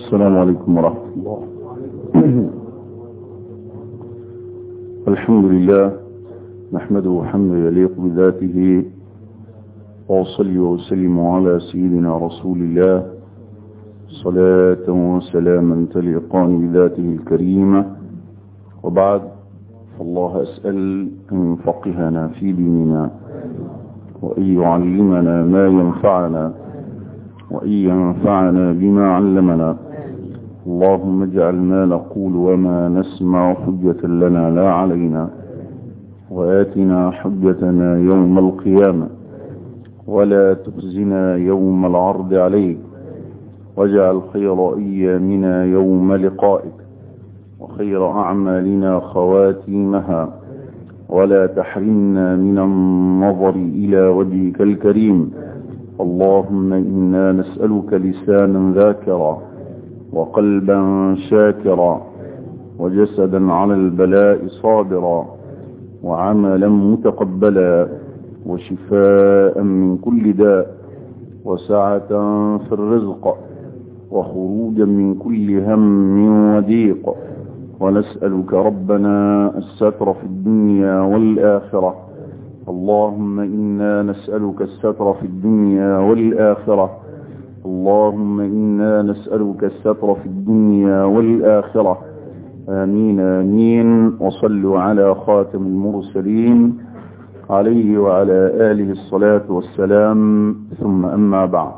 السلام عليكم ورحمة الله الحمد لله نحمده حمد يليق بذاته وأصلي وسلم على سيدنا رسول الله صلاة وسلاما تليقان بذاته الكريمة وبعد فالله أسأل أن يفقهنا في ديننا وأن يعلمنا ما ينفعنا وأن ينفعنا بما علمنا اللهم اجعل ما نقول وما نسمع حجة لنا لا علينا وآتنا حجتنا يوم القيامة ولا تخزنا يوم العرض عليك واجعل خير أيامنا يوم لقائك وخير أعمالنا خواتيمها ولا تحرمنا من النظر إلى وجهك الكريم اللهم إنا نسألك لسانا ذاكرا وقلبا شاكرا وجسدا على البلاء صابرا وعملا متقبلا وشفاء من كل داء وسعة في الرزق وخروجا من كل هم وضيق ونسألك ربنا الستر في الدنيا والآخرة اللهم إنا نسألك الستر في الدنيا والآخرة اللهم إنا نسألك الستر في الدنيا والآخرة آمين آمين وصلوا على خاتم المرسلين عليه وعلى آله الصلاة والسلام ثم أما بعد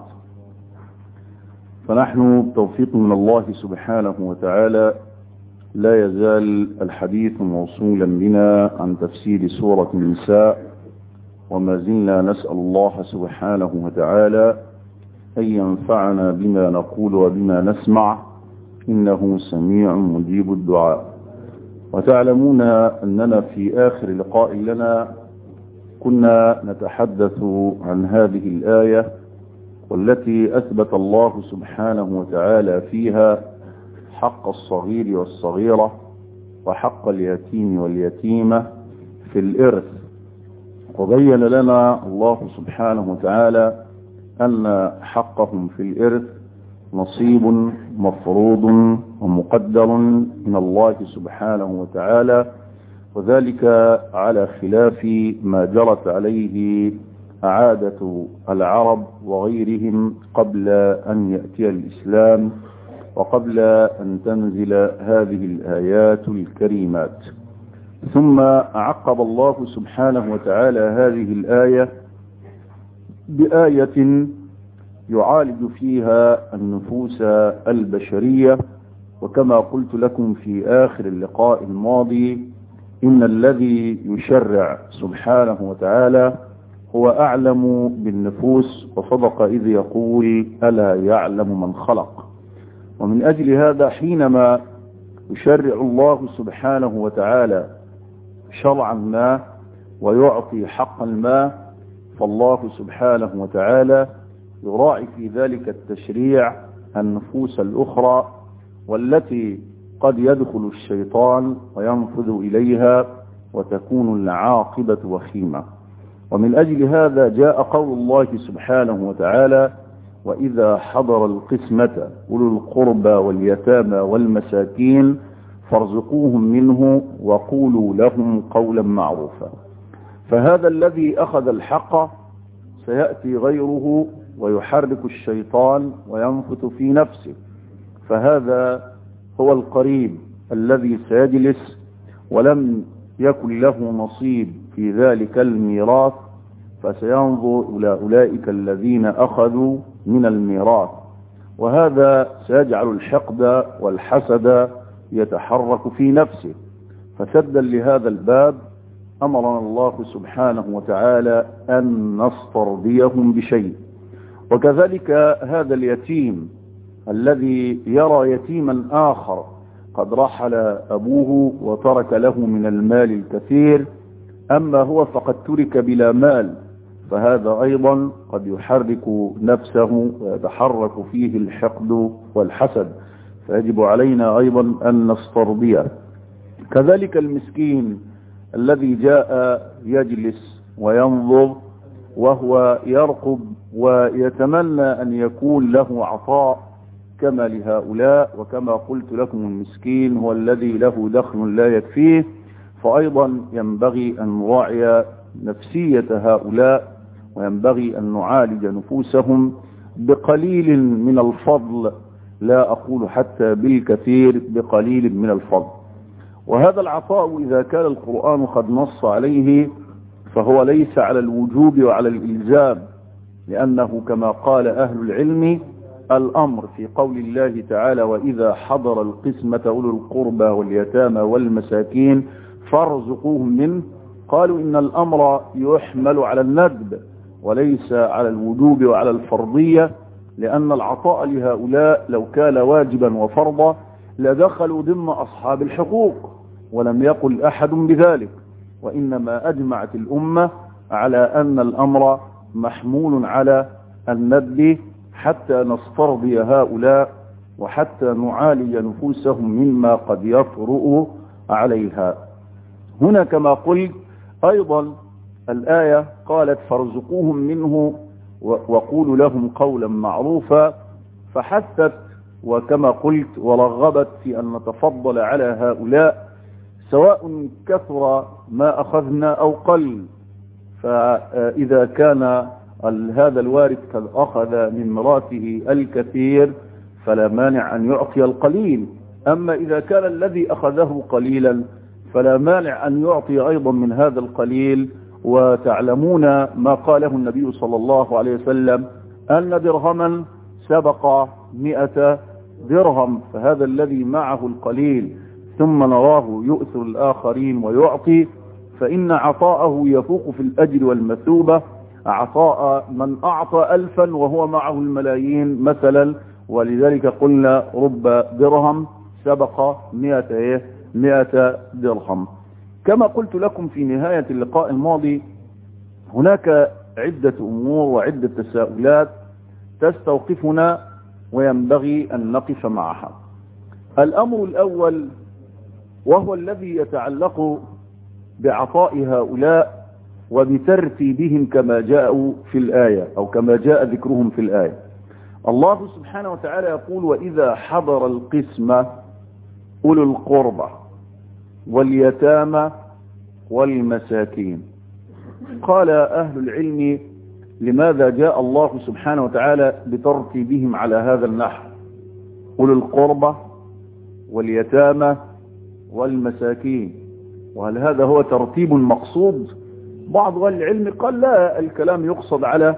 فنحن بتوفيق من الله سبحانه وتعالى لا يزال الحديث موصولا بنا عن تفسير سورة النساء وما زلنا نسأل الله سبحانه وتعالى أن ينفعنا بما نقول وبما نسمع إنه سميع مجيب الدعاء وتعلمون أننا في آخر لقاء لنا كنا نتحدث عن هذه الآية والتي أثبت الله سبحانه وتعالى فيها حق الصغير والصغيرة وحق اليتيم واليتيمة في الإرث وبين لنا الله سبحانه وتعالى أن حقهم في الإرث نصيب مفروض ومقدر من الله سبحانه وتعالى وذلك على خلاف ما جرت عليه عادة العرب وغيرهم قبل أن يأتي الإسلام وقبل أن تنزل هذه الآيات الكريمات ثم عقب الله سبحانه وتعالى هذه الآية بآية يعالج فيها النفوس البشرية وكما قلت لكم في آخر اللقاء الماضي إن الذي يشرع سبحانه وتعالى هو أعلم بالنفوس وصدق إذ يقول ألا يعلم من خلق ومن أجل هذا حينما يشرع الله سبحانه وتعالى شرعا ما ويعطي حقا ما فالله سبحانه وتعالى يراعي في ذلك التشريع النفوس الأخرى والتي قد يدخل الشيطان وينفذ إليها وتكون العاقبة وخيمة ومن أجل هذا جاء قول الله سبحانه وتعالى وإذا حضر القسمة أولو القربى واليتامى والمساكين فارزقوهم منه وقولوا لهم قولا معروفا فهذا الذي أخذ الحق سيأتي غيره ويحرك الشيطان وينفث في نفسه فهذا هو القريب الذي سيجلس ولم يكن له نصيب في ذلك الميراث فسينظر إلى أولئك الذين أخذوا من الميراث وهذا سيجعل الحقد والحسد يتحرك في نفسه فسدا لهذا الباب أمرنا الله سبحانه وتعالى أن نسترضيهم بشيء وكذلك هذا اليتيم الذي يرى يتيما آخر قد رحل أبوه وترك له من المال الكثير أما هو فقد ترك بلا مال فهذا أيضا قد يحرك نفسه ويتحرك فيه الحقد والحسد فيجب علينا أيضا أن نسترضيه كذلك المسكين الذي جاء يجلس وينظر وهو يرقب ويتمنى أن يكون له عطاء كما لهؤلاء وكما قلت لكم المسكين هو الذي له دخل لا يكفيه فأيضا ينبغي أن نراعي نفسية هؤلاء وينبغي أن نعالج نفوسهم بقليل من الفضل لا أقول حتى بالكثير بقليل من الفضل وهذا العطاء إذا كان القرآن قد نص عليه فهو ليس على الوجوب وعلى الإلزام لأنه كما قال أهل العلم الأمر في قول الله تعالى وإذا حضر القسمة أولو القربى واليتامى والمساكين فارزقوهم منه قالوا إن الأمر يحمل على الندب وليس على الوجوب وعلى الفرضية لأن العطاء لهؤلاء لو كان واجبا وفرضا لدخلوا ضمن أصحاب الحقوق ولم يقل أحد بذلك وإنما أجمعت الأمة على أن الأمر محمول على الندب حتى نسترضي هؤلاء وحتى نعالج نفوسهم مما قد يطرؤ عليها هنا كما قلت أيضا الآية قالت فارزقوهم منه وقولوا لهم قولا معروفا فحثت وكما قلت ورغبت في أن نتفضل على هؤلاء سواء كثر ما أخذنا أو قل فإذا كان هذا الوارث قد أخذ من مراته الكثير فلا مانع أن يعطي القليل أما إذا كان الذي أخذه قليلا فلا مانع أن يعطي أيضا من هذا القليل وتعلمون ما قاله النبي صلى الله عليه وسلم أن درهما سبق مئة درهم فهذا الذي معه القليل ثم نراه يؤثر الآخرين ويعطي فإن عطاءه يفوق في الأجر والمثوبة عطاء من أعطى ألفا وهو معه الملايين مثلا ولذلك قلنا رب درهم سبق مئة, إيه؟ مئة درهم كما قلت لكم في نهاية اللقاء الماضي هناك عدة أمور وعدة تساؤلات تستوقفنا وينبغي أن نقف معها الأمر الأول وهو الذي يتعلق بعطاء هؤلاء وبترتيبهم كما جاءوا في الآية أو كما جاء ذكرهم في الآية الله سبحانه وتعالى يقول وإذا حضر القسمة أولو القربة واليتامى والمساكين قال أهل العلم لماذا جاء الله سبحانه وتعالى بترتيبهم على هذا النحو أولو القربة واليتامى والمساكين وهل هذا هو ترتيب مقصود بعض أهل العلم قال لا الكلام يقصد على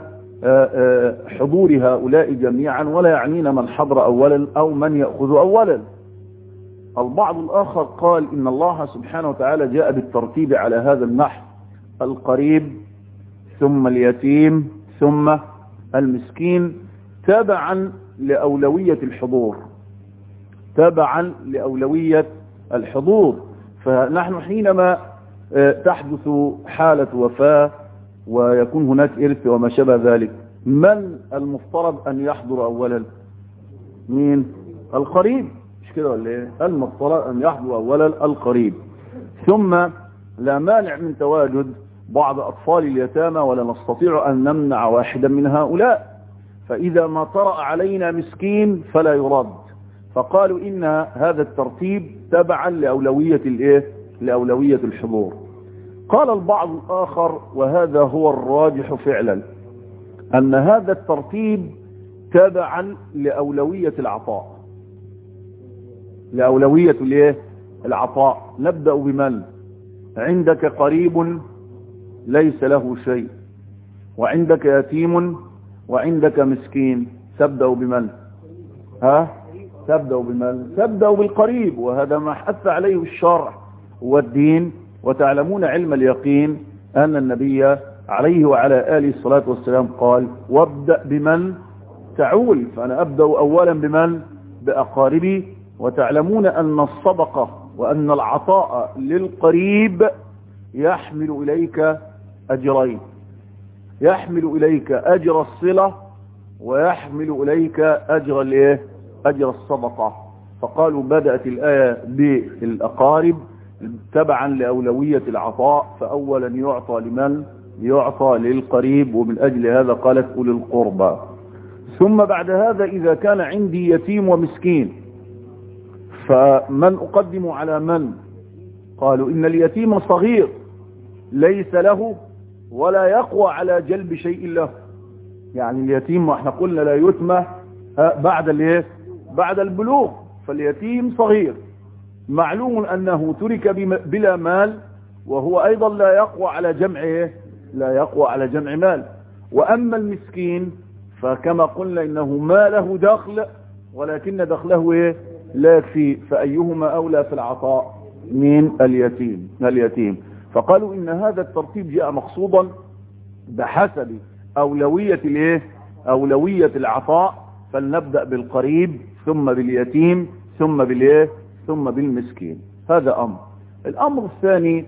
حضور هؤلاء جميعا ولا يعنينا من حضر أولا أو من يأخذ أولا البعض الآخر قال إن الله سبحانه وتعالى جاء بالترتيب على هذا النحو القريب ثم اليتيم ثم المسكين تبعا لأولوية الحضور تبعا لأولوية الحضور فنحن حينما تحدث حالة وفاة ويكون هناك إرث وما شابه ذلك من المفترض أن يحضر أولا مين القريب مش كده ولا ايه المفترض أن يحضر أولا القريب ثم لا مانع من تواجد بعض أطفال اليتامى ولا نستطيع أن نمنع واحدا من هؤلاء فإذا ما طرأ علينا مسكين فلا يرد فقالوا إن هذا الترتيب تبعا لأولوية الإيه؟ لأولوية الحضور قال البعض الآخر وهذا هو الراجح فعلا أن هذا الترتيب تبعا لأولوية العطاء لأولوية الإيه؟ العطاء نبدأ بمن عندك قريب ليس له شيء وعندك يتيم وعندك مسكين تبدأ بمن ها تبدأ بمن تبدأ بالقريب وهذا ما حث عليه الشرع والدين وتعلمون علم اليقين أن النبي عليه وعلى آله الصلاة والسلام قال وابدأ بمن تعول فأنا أبدأ أولا بمن بأقاربي وتعلمون أن الصدقة وأن العطاء للقريب يحمل إليك أجرين يحمل إليك أجر الصلة ويحمل إليك أجر الايه أجر الصدقة فقالوا بدأت الآية بالأقارب تبعا لأولوية العطاء فأولا يعطى لمن يعطى للقريب ومن أجل هذا قالت أولي القربى ثم بعد هذا إذا كان عندي يتيم ومسكين فمن أقدم على من قالوا إن اليتيم صغير ليس له ولا يقوى على جلب شيء له يعني اليتيم احنا قلنا لا يتمى بعد الايه بعد البلوغ فاليتيم صغير معلوم انه ترك بلا مال وهو ايضا لا يقوى على جمع ايه لا يقوى على جمع مال واما المسكين فكما قلنا انه ما له دخل ولكن دخله ايه لا يكفي فايهما اولى في العطاء من اليتيم اليتيم فقالوا ان هذا الترتيب جاء مقصودا بحسب اولوية الايه اولوية العطاء فلنبدأ بالقريب ثم باليتيم ثم بالايه ثم بالمسكين هذا امر الامر الثاني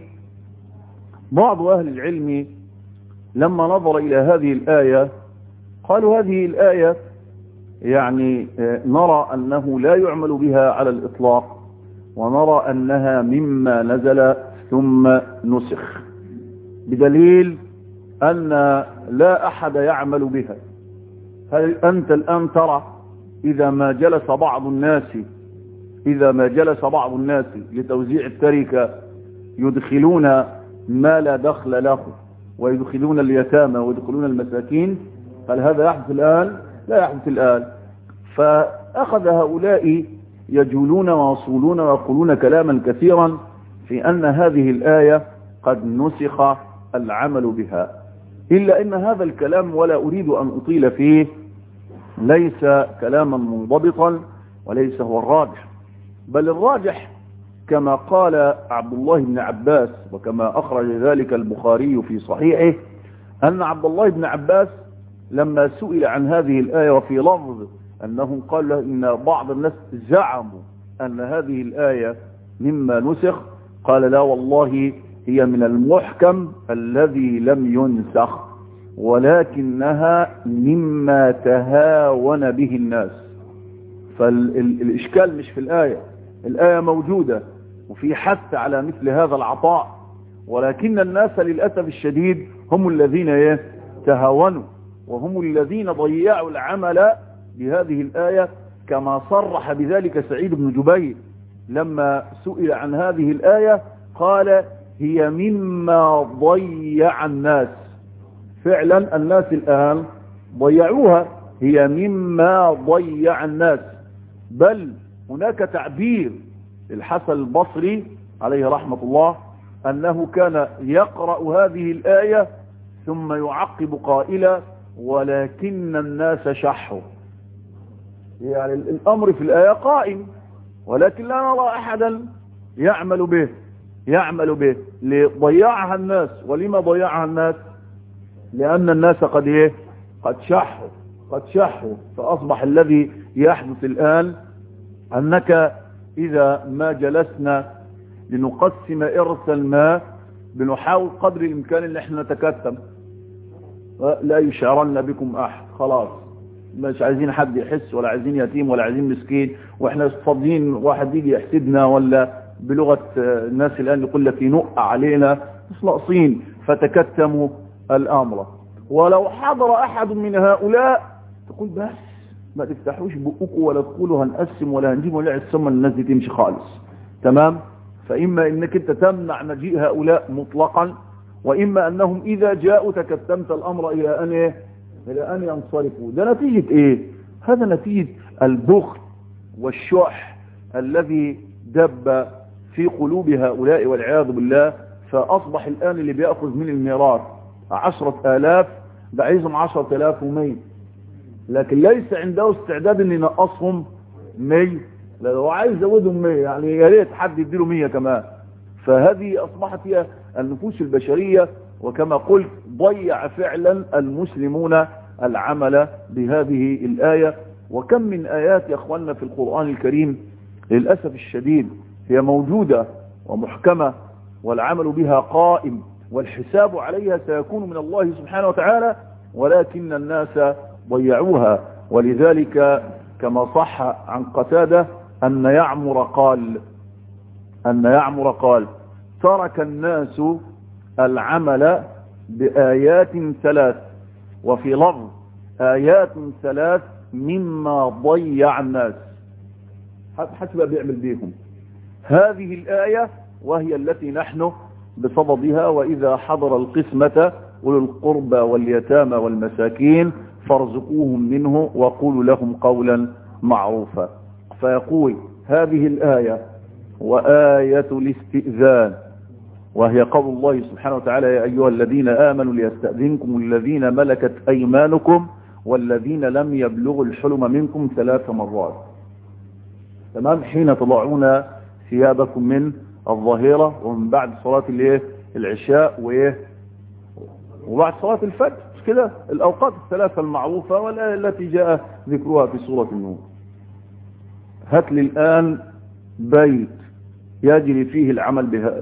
بعض اهل العلم لما نظر الى هذه الايه قالوا هذه الايه يعني نرى انه لا يعمل بها على الاطلاق ونرى انها مما نزل ثم نسخ بدليل ان لا احد يعمل بها هل انت الان ترى اذا ما جلس بعض الناس اذا ما جلس بعض الناس لتوزيع التركة يدخلون ما لا دخل له ويدخلون اليتامى ويدخلون المساكين هل هذا يحدث الان لا يحدث الان فاخذ هؤلاء يجولون ويصولون ويقولون كلاما كثيرا في ان هذه الايه قد نسخ العمل بها إلا أن هذا الكلام ولا أريد أن أطيل فيه ليس كلاما منضبطا وليس هو الراجح بل الراجح كما قال عبد الله بن عباس وكما أخرج ذلك البخاري في صحيحه أن عبد الله بن عباس لما سئل عن هذه الآية وفي لفظ أنه قال إن بعض الناس زعموا أن هذه الآية مما نسخ قال لا والله هي من المحكم الذي لم ينسخ ولكنها مما تهاون به الناس فالإشكال مش في الآية الآية موجودة وفي حث على مثل هذا العطاء ولكن الناس للأسف الشديد هم الذين تهاونوا وهم الذين ضيعوا العمل بهذه الآية كما صرح بذلك سعيد بن جبير لما سئل عن هذه الآية قال هي مما ضيع الناس فعلا الناس الآن ضيعوها هي مما ضيع الناس بل هناك تعبير الحسن البصري عليه رحمة الله أنه كان يقرأ هذه الآية ثم يعقب قائلا ولكن الناس شحوا يعني الأمر في الآية قائم ولكن لا نرى أحدا يعمل به يعمل به لضيعها الناس ولما ضيعها الناس لأن الناس قد ايه قد شحوا قد شحوا فأصبح الذي يحدث الآن أنك إذا ما جلسنا لنقسم إرث الماء بنحاول قدر الإمكان ان احنا نتكتم لا يشعرن بكم أحد خلاص مش عايزين حد يحس ولا عايزين يتيم ولا عايزين مسكين واحنا فاضيين واحد يجي يحسدنا ولا بلغة الناس الآن يقول لك ينق علينا مش ناقصين فتكتموا الأمر ولو حضر أحد من هؤلاء تقول بس ما تفتحوش بقكم ولا تقولوا هنقسم ولا هنجيب ولا السمى الناس دي تمشي خالص تمام فإما إنك أنت تمنع مجيء هؤلاء مطلقا وإما أنهم إذا جاءوا تكتمت الأمر إلى أن إيه؟ إلى أن ينصرفوا ده نتيجة إيه هذا نتيجة البخل والشح الذي دب في قلوب هؤلاء والعياذ بالله فأصبح الآن اللي بيأخذ من الميراث عشرة آلاف بعيزهم عشرة آلاف ومية لكن ليس عنده استعداد ان ينقصهم مية لو عايز يزودهم مية يعني يا ريت حد يديله مية كمان فهذه أصبحت هي النفوس البشرية وكما قلت ضيع فعلا المسلمون العمل بهذه الآية وكم من آيات يا أخواننا في القرآن الكريم للأسف الشديد هي موجودة ومحكمة والعمل بها قائم والحساب عليها سيكون من الله سبحانه وتعالى ولكن الناس ضيعوها ولذلك كما صح عن قتادة أن يعمر قال أن يعمر قال ترك الناس العمل بآيات ثلاث وفي لفظ آيات ثلاث مما ضيع الناس حسب بيعمل بيهم هذه الآية وهي التي نحن بصددها وإذا حضر القسمة أولو القربى واليتامى والمساكين فارزقوهم منه وقولوا لهم قولا معروفا فيقول هذه الآية وآية الاستئذان وهي قول الله سبحانه وتعالى يا أيها الذين آمنوا ليستأذنكم الذين ملكت أيمانكم والذين لم يبلغوا الحلم منكم ثلاث مرات تمام حين تضعون ثيابكم من الظهيرة ومن بعد صلاة الايه العشاء وايه وبعد صلاة الفجر مش كده الأوقات الثلاثة المعروفة والآية التي جاء ذكرها في سورة النور هات لي الآن بيت يجري فيه العمل بهذا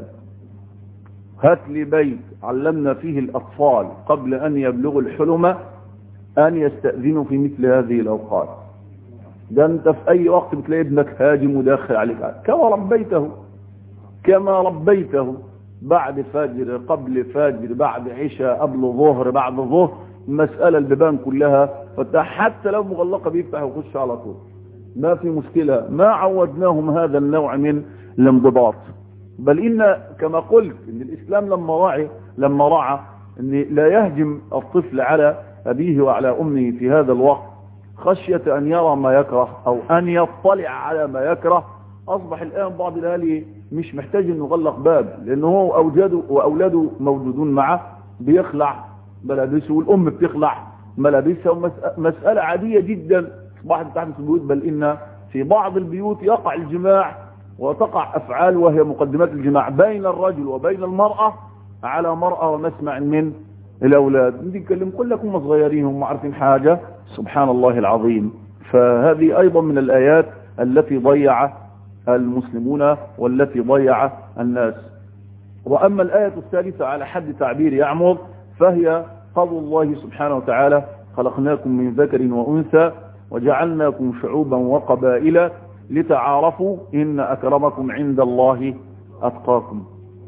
هات لي بيت علمنا فيه الأطفال قبل أن يبلغوا الحلم أن يستأذنوا في مثل هذه الأوقات ده أنت في أي وقت بتلاقي ابنك هاجم وداخل عليك كما ربيته كما ربيته بعد فجر قبل فجر بعد عشاء قبل ظهر بعد ظهر مسألة البيبان كلها حتى لو مغلقة بيفتح ويخش على طول ما في مشكلة ما عودناهم هذا النوع من الانضباط بل إن كما قلت إن الإسلام لما راعي لما رعى أن لا يهجم الطفل على أبيه وعلى أمه في هذا الوقت خشية أن يرى ما يكره أو أن يطلع على ما يكره أصبح الآن بعض الأهالي مش محتاج أنه يغلق باب لأنه هو أوجاده وأولاده موجودون معه بيخلع ملابسه والأم بتخلع ملابسها ومسألة عادية جدا أصبحت تحدث في البيوت بل إن في بعض البيوت يقع الجماع وتقع أفعال وهي مقدمات الجماع بين الرجل وبين المرأة على مرأة ومسمع من الأولاد ندي نتكلم كلكم صغيرين هم عارفين حاجة سبحان الله العظيم فهذه أيضا من الآيات التي ضيع المسلمون والتي ضيع الناس وأما الآية الثالثة على حد تعبير يعمر فهي قول الله سبحانه وتعالى خلقناكم من ذكر وأنثى وجعلناكم شعوبا وقبائل لتعارفوا إن أكرمكم عند الله أتقاكم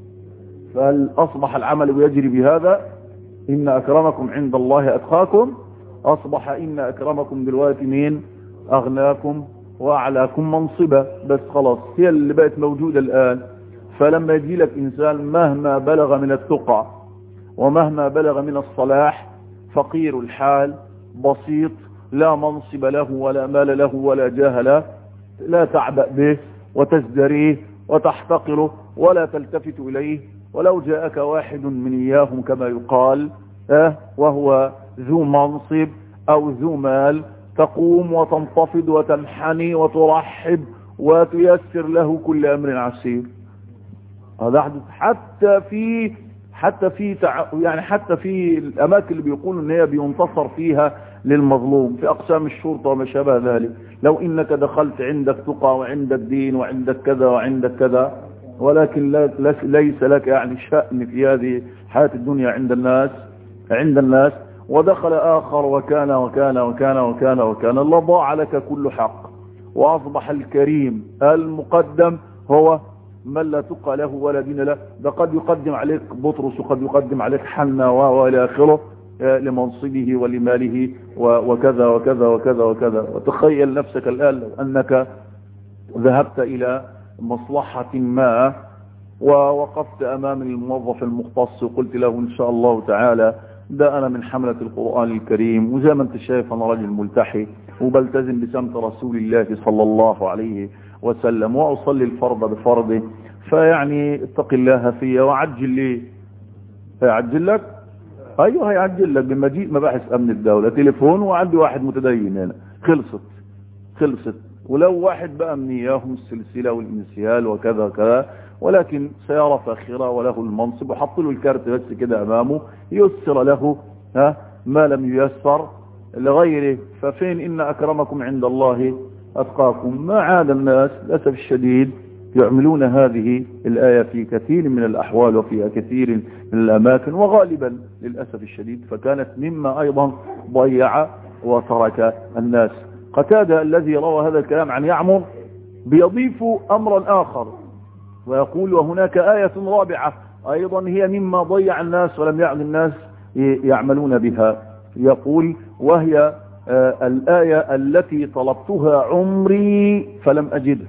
فهل أصبح العمل يجري بهذا إن أكرمكم عند الله أتقاكم أصبح إن أكرمكم دلوقتي مين أغناكم وأعلاكم منصبة بس خلاص هي اللي بقت موجودة الآن فلما يجي لك إنسان مهما بلغ من التقى ومهما بلغ من الصلاح فقير الحال بسيط لا منصب له ولا مال له ولا جاه له لا تعبأ به وتزدريه وتحتقره ولا تلتفت إليه ولو جاءك واحد من إياهم كما يقال أه وهو ذو منصب أو ذو مال تقوم وتنتفض وتنحني وترحب وتيسر له كل أمر عسير هذا حدث حتى في حتى في تع... يعني حتى في الأماكن اللي بيقولوا ان هي بينتصر فيها للمظلوم في أقسام الشرطة وما شابه ذلك لو إنك دخلت عندك تقى وعندك دين وعندك كذا وعندك كذا ولكن لا ليس لك يعني شأن في هذه حياة الدنيا عند الناس عند الناس ودخل آخر وكان وكان وكان وكان وكان الله ضاع لك كل حق وأصبح الكريم المقدم هو من لا تقى له ولا دين له ده قد يقدم عليك بطرس وقد يقدم عليك حنا والى اخره لمنصبه ولماله وكذا وكذا وكذا وكذا وتخيل نفسك الآن لو أنك ذهبت إلى مصلحة ما ووقفت أمام الموظف المختص وقلت له إن شاء الله تعالى ده أنا من حملة القرآن الكريم وزي ما أنت شايف أنا راجل ملتحي وبلتزم بسمت رسول الله صلى الله عليه وسلم وأصلي الفرض بفرضه فيعني اتق الله فيا وعجل لي هيعجل لك ايوه هيعجل لك بمجيء مباحث امن الدولة تليفون وعندي واحد متدين هنا خلصت خلصت ولو واحد بقى من اياهم السلسلة والانسيال وكذا وكذا ولكن سيارة فاخرة وله المنصب وحط له الكارت بس كده امامه يسر له ها ما لم ييسر لغيره ففين ان اكرمكم عند الله اتقاكم ما عاد الناس للاسف الشديد يعملون هذه الآية في كثير من الأحوال وفي كثير من الأماكن وغالبا للأسف الشديد فكانت مما أيضا ضيع وترك الناس قتادة الذي روى هذا الكلام عن يعمر بيضيف أمرا آخر ويقول وهناك آية رابعة أيضا هي مما ضيع الناس ولم يعد الناس يعملون بها يقول وهي آه الآية التي طلبتها عمري فلم أجدها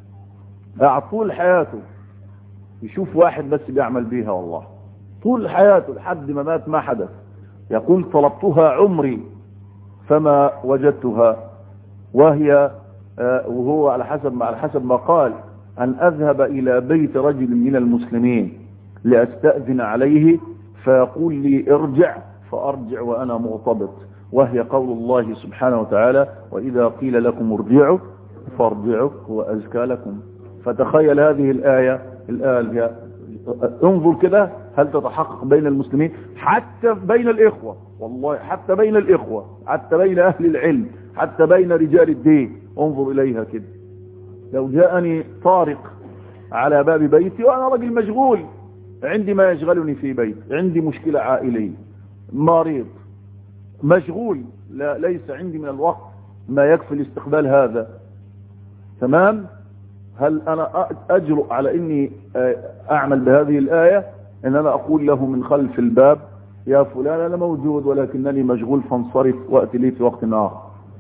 طول حياته يشوف واحد بس بيعمل بيها والله طول حياته لحد ما مات ما حدث يقول طلبتها عمري فما وجدتها وهي آه وهو على حسب ما على حسب ما قال أن أذهب إلى بيت رجل من المسلمين لأستأذن عليه فيقول لي ارجع فأرجع وأنا مغتبط وهي قول الله سبحانه وتعالى وإذا قيل لكم ارجعوا فارجعوا هو أزكى لكم فتخيل هذه الآية الآية انظر كده هل تتحقق بين المسلمين حتى بين الإخوة والله حتى بين الإخوة حتى بين أهل العلم حتى بين رجال الدين انظر إليها كده لو جاءني طارق على باب بيتي وأنا رجل مشغول عندي ما يشغلني في بيت عندي مشكلة عائلية مريض مشغول لا ليس عندي من الوقت ما يكفي لاستقبال هذا تمام هل أنا أجرؤ على أني أعمل بهذه الآية أن أنا أقول له من خلف الباب يا فلان أنا موجود ولكنني مشغول فانصرف وأتي لي في وقت آخر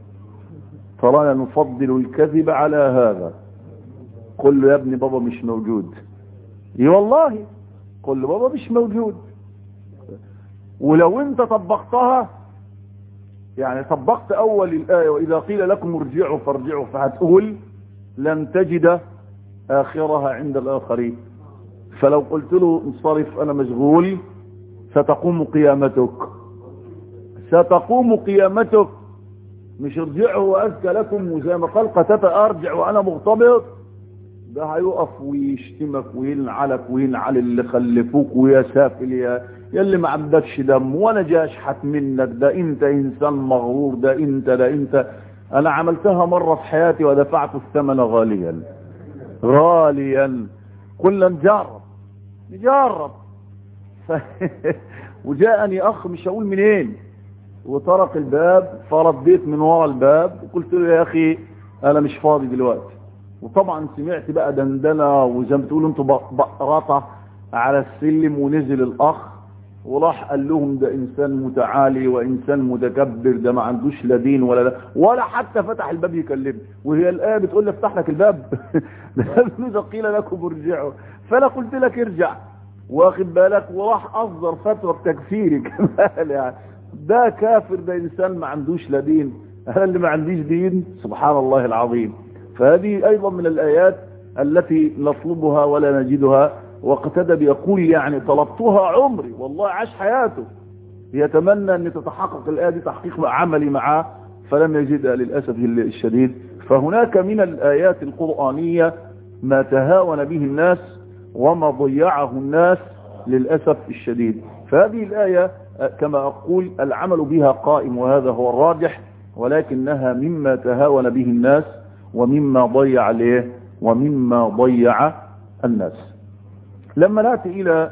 ترانا نفضل الكذب على هذا قل له يا ابني بابا مش موجود اي والله قل له بابا مش موجود ولو انت طبقتها يعني طبقت اول الايه واذا قيل لكم ارجعوا فارجعوا فهتقول لن تجد اخرها عند الاخرين فلو قلت له انصرف انا مشغول ستقوم قيامتك ستقوم قيامتك مش ارجعوا وازكى لكم وزي ما قال قتاته ارجع وانا مغتبط ده هيقف ويشتمك وينعلك وينعل اللي خلفوك ويا سافل يا يا اللي ما عندكش دم وانا جاي اشحت منك ده انت انسان مغرور ده انت ده انت انا عملتها مرة في حياتي ودفعت الثمن غاليا غاليا كنا نجرب نجرب ف... وجاءني اخ مش هقول منين وطرق الباب فرديت من ورا الباب وقلت له يا اخي انا مش فاضي دلوقتي وطبعا سمعت بقى دندنه وزي ما تقولوا انتوا بقرطه على السلم ونزل الاخ وراح قال لهم ده انسان متعالي وانسان متكبر ده ما عندوش لا دين ولا لا ولا حتى فتح الباب يكلمني وهي الايه بتقول لي افتح لك الباب ده قيل لكم ارجعوا فانا قلت لك ارجع واخد بالك وراح اصدر فتوى بتكفيري كمان يعني ده كافر ده انسان ما عندوش لا دين انا اللي ما عنديش دين سبحان الله العظيم فهذه ايضا من الايات التي نطلبها ولا نجدها واقتدى بيقول يعني طلبتها عمري والله عاش حياته يتمنى ان تتحقق الايه دي تحقيق عملي معاه فلم يجدها للاسف الشديد فهناك من الايات القرانيه ما تهاون به الناس وما ضيعه الناس للاسف الشديد فهذه الايه كما أقول العمل بها قائم وهذا هو الراجح ولكنها مما تهاون به الناس ومما ضيع له ومما ضيع الناس لما نأتي إلى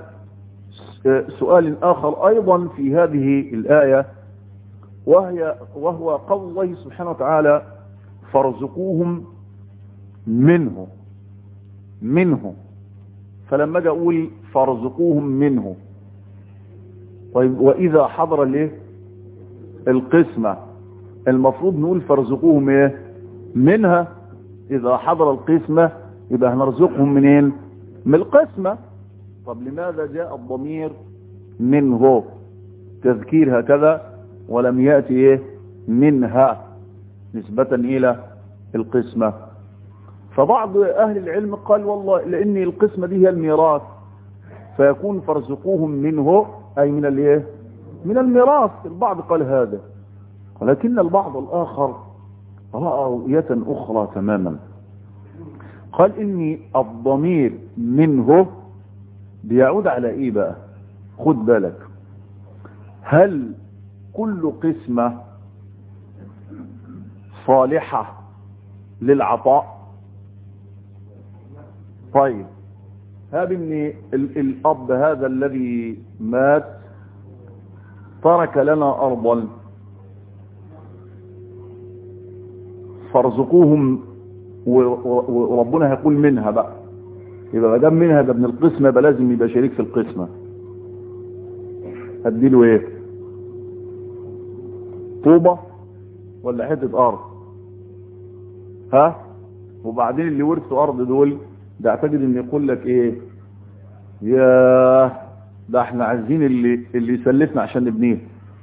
سؤال آخر أيضا في هذه الآية وهي وهو قول الله سبحانه وتعالى فارزقوهم منه منه فلما اجي اقول فارزقوهم منه طيب واذا حضر الايه القسمة المفروض نقول فارزقوهم ايه منها اذا حضر القسمة يبقى هنرزقهم منين من القسمة طب لماذا جاء الضمير منه تذكير هكذا ولم يأتي ايه منها نسبة الى القسمة فبعض اهل العلم قال والله لان القسمة دي هي الميراث فيكون فارزقوهم منه اي من الايه من الميراث البعض قال هذا ولكن البعض الاخر رأى رؤية اخرى تماما قال اني الضمير منه بيعود على ايه بقى خد بالك هل كل قسمة صالحة للعطاء طيب هذا ان الاب هذا الذي مات ترك لنا ارضا فارزقوهم وربنا هيقول منها بقى يبقى ما دام منها ده ابن القسمه يبقى لازم يبقى شريك في القسمه هديله ايه طوبة ولا حتة ارض ها وبعدين اللي ورثوا ارض دول ده اعتقد ان يقول لك ايه يا ده احنا عايزين اللي اللي يسلفنا عشان نبنيه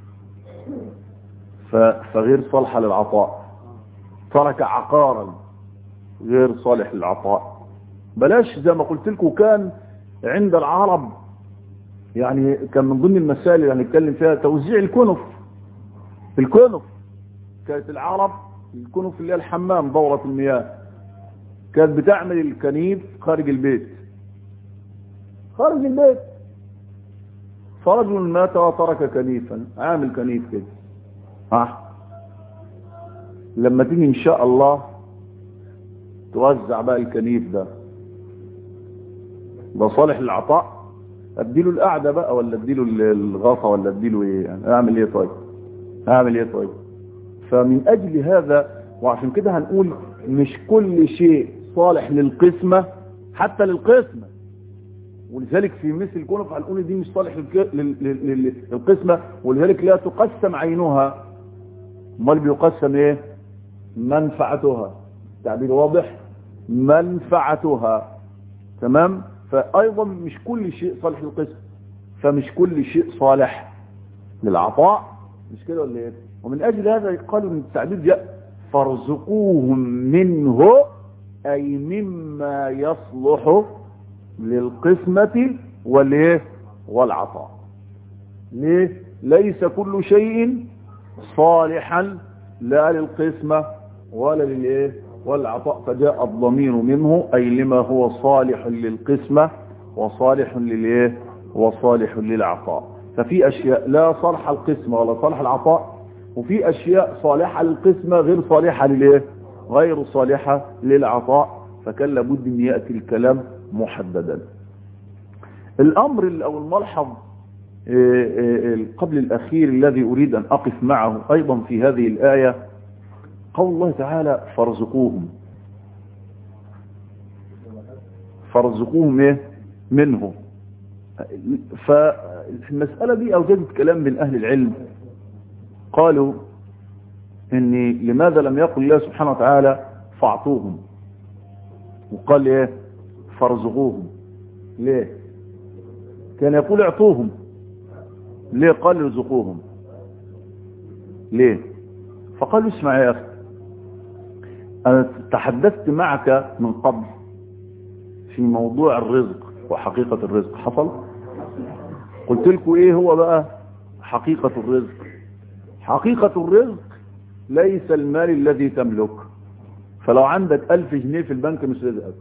فغير صالحة للعطاء ترك عقارا غير صالح للعطاء بلاش زي ما قلت لكم كان عند العرب يعني كان من ضمن المسائل اللي هنتكلم فيها توزيع الكنف الكنف كانت العرب الكنف اللي هي الحمام دورة المياه كانت بتعمل الكنيف خارج البيت خارج البيت فرجل مات وترك كنيفا عامل كنيف كده ها لما تيجي ان شاء الله توزع بقى الكنيف ده ده صالح للعطاء اديله القعده بقى ولا اديله الغطا ولا اديله ايه يعني اعمل ايه طيب اعمل ايه طيب فمن اجل هذا وعشان كده هنقول مش كل شيء صالح للقسمه حتى للقسمه ولذلك في مثل كونف هنقول دي مش صالح للقسمه ولذلك لا تقسم عينها امال بيقسم ايه منفعتها تعبير واضح منفعتها تمام فايضا مش كل شيء صالح للقسم فمش كل شيء صالح للعطاء مش كده ولا ايه ومن اجل هذا قالوا من التعبير جاء فارزقوهم منه اي مما يصلح للقسمة والايه والعطاء ليه ليس كل شيء صالحا لا للقسمة ولا للايه والعطاء فجاء الضمير منه أي لما هو صالح للقسمة وصالح للايه وصالح للعطاء ففي أشياء لا صالح القسمة ولا صالح العطاء وفي أشياء صالحة للقسمة غير صالحة للايه غير صالحة للعطاء فكان لابد أن يأتي الكلام محددا الأمر أو الملحظ قبل الأخير الذي أريد أن أقف معه أيضا في هذه الآية قول الله تعالى فارزقوهم فارزقوهم ايه منه فالمسألة دي أوجدت كلام من أهل العلم قالوا إن لماذا لم يقل الله سبحانه وتعالى فاعطوهم وقال ايه فارزقوهم ليه كان يقول اعطوهم ليه قال ارزقوهم ليه فقالوا اسمع يا أخي أنا تحدثت معك من قبل في موضوع الرزق وحقيقة الرزق حصل قلت لكم ايه هو بقى حقيقة الرزق حقيقة الرزق ليس المال الذي تملك فلو عندك ألف جنيه في البنك مش رزقك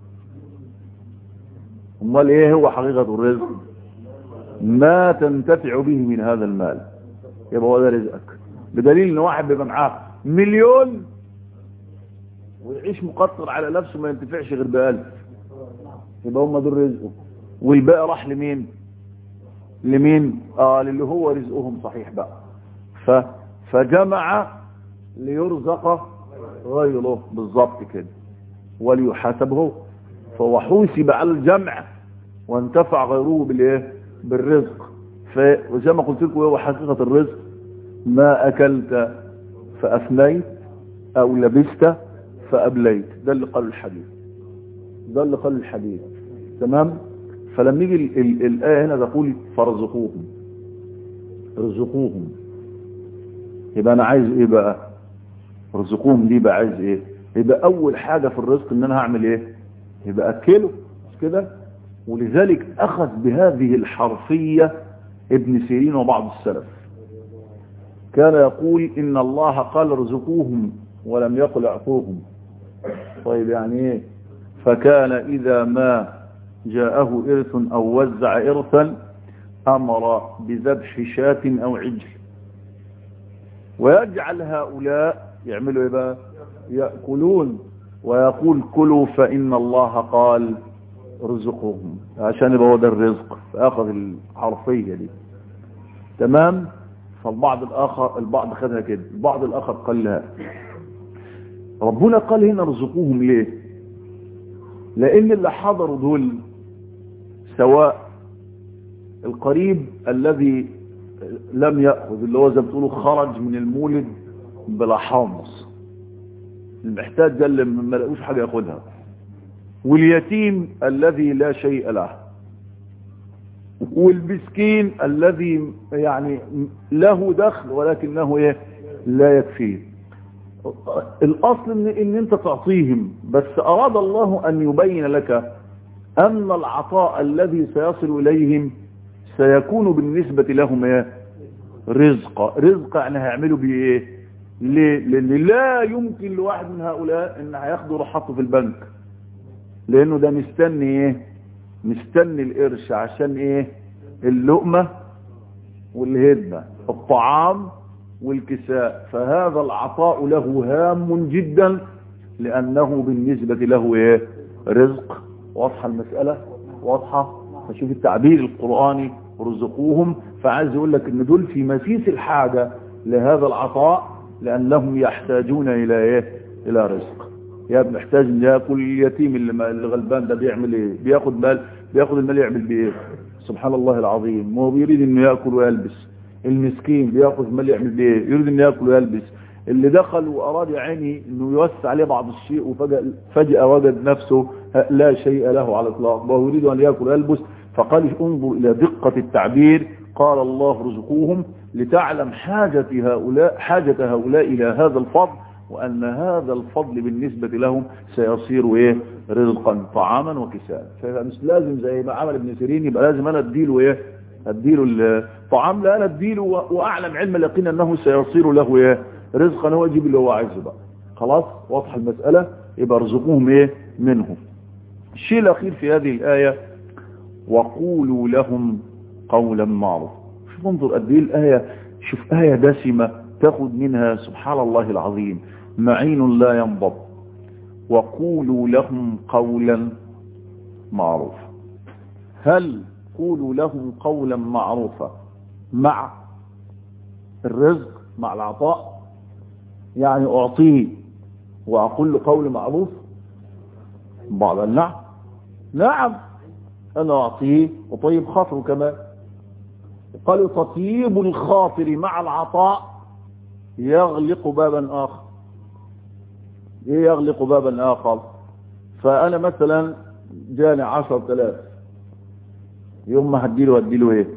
امال ايه هو حقيقة الرزق ما تنتفع به من هذا المال يبقى هو ده رزقك بدليل ان واحد بيبقى معاه مليون ويعيش مقصر على نفسه ما ينتفعش غير بألف يبقى هم دول رزقه والباقي راح لمين لمين اه للي هو رزقهم صحيح بقى ف فجمع ليرزق غيره بالضبط كده وليحاسب هو فهو حوسب على الجمع وانتفع غيره بالايه بالرزق فزي ما قلت لكم هو حقيقة الرزق ما اكلت فافنيت او لبست فابليت ده اللي قال الحديث ده اللي قال الحديث تمام فلما يجي ال ال الآية هنا تقول فارزقوهم ارزقوهم يبقى انا عايز ايه بقى ارزقوهم دي بقى عايز ايه يبقى اول حاجة في الرزق ان انا هعمل ايه يبقى اكله مش كده ولذلك اخذ بهذه الحرفية ابن سيرين وبعض السلف كان يقول ان الله قال ارزقوهم ولم يقل اعطوهم طيب يعني ايه فكان اذا ما جاءه إرث أو وزع إرثا أمر بذبح شاة أو عجل ويجعل هؤلاء يعملوا إيه بقى يأكلون ويقول كلوا فإن الله قال رزقهم عشان يبقى هو ده الرزق فأخذ الحرفية دي تمام فالبعض الآخر البعض خدها كده البعض الآخر قال لها ربنا قال هنا رزقوهم ليه لأن اللي حضروا دول سواء القريب الذي لم يأخذ اللي هو زي ما بتقولوا خرج من المولد بلا حمص المحتاج ده اللي ما لقوش حاجة ياخدها واليتيم الذي لا شيء له والمسكين الذي يعني له دخل ولكنه ايه لا يكفيه الاصل ان, إن انت تعطيهم بس اراد الله ان يبين لك ان العطاء الذي سيصل اليهم سيكون بالنسبة لهم ايه رزق رزق يعني هيعملوا بيه ايه ليه لان لا يمكن لواحد من هؤلاء ان هياخدوا راحته في البنك لانه ده مستني ايه مستني القرش عشان ايه اللقمة والهدمة الطعام والكساء فهذا العطاء له هام جدا لانه بالنسبة له ايه رزق واضحة المسألة واضحة فشوف التعبير القرآني رزقوهم فعايز يقول لك ان دول في مسيس الحاجة لهذا العطاء لانهم يحتاجون الى ايه الى رزق يا ابن محتاج ان ياكل اليتيم اللي اللي غلبان ده بيعمل ايه بياخد مال بياخد المال يعمل بيه سبحان الله العظيم هو بيريد انه ياكل ويلبس المسكين بياخذ المال يعمل بيه يريد انه ياكل ويلبس اللي دخل واراد يا عيني انه يوسع عليه بعض الشيء وفجأة فجأة وجد نفسه لا شيء له على الاطلاق وهو يريد ان ياكل ويلبس فقال انظر الى دقة التعبير قال الله رزقوهم لتعلم حاجة هؤلاء حاجة هؤلاء الى هذا الفضل وأن هذا الفضل بالنسبة لهم سيصير إيه رزقا طعاما وكساء فمش لازم زي ما عمل ابن سيرين يبقى لازم أنا أديله إيه أديله الطعام لا أنا أديله وأعلم علم اليقين أنه سيصير له إيه رزقا هو يجيب اللي هو عايزه بقى خلاص واضح المسألة يبقى ارزقوهم إيه منه الشيء الأخير في هذه الآية وقولوا لهم قولا معروفا شوف انظر قد ايه الآية شوف آية دسمة تاخد منها سبحان الله العظيم معين لا ينضب وقولوا لهم قولا معروفا هل قولوا لهم قولا معروفا مع الرزق مع العطاء يعني اعطيه واقول له قول معروف بعض نعم نعم انا اعطيه وطيب خاطره كمان قالوا تطيب الخاطر مع العطاء يغلق بابا آخر ايه يغلق بابا آخر فأنا مثلا جاني عشر تلاف يوم ما هديله هديله ايه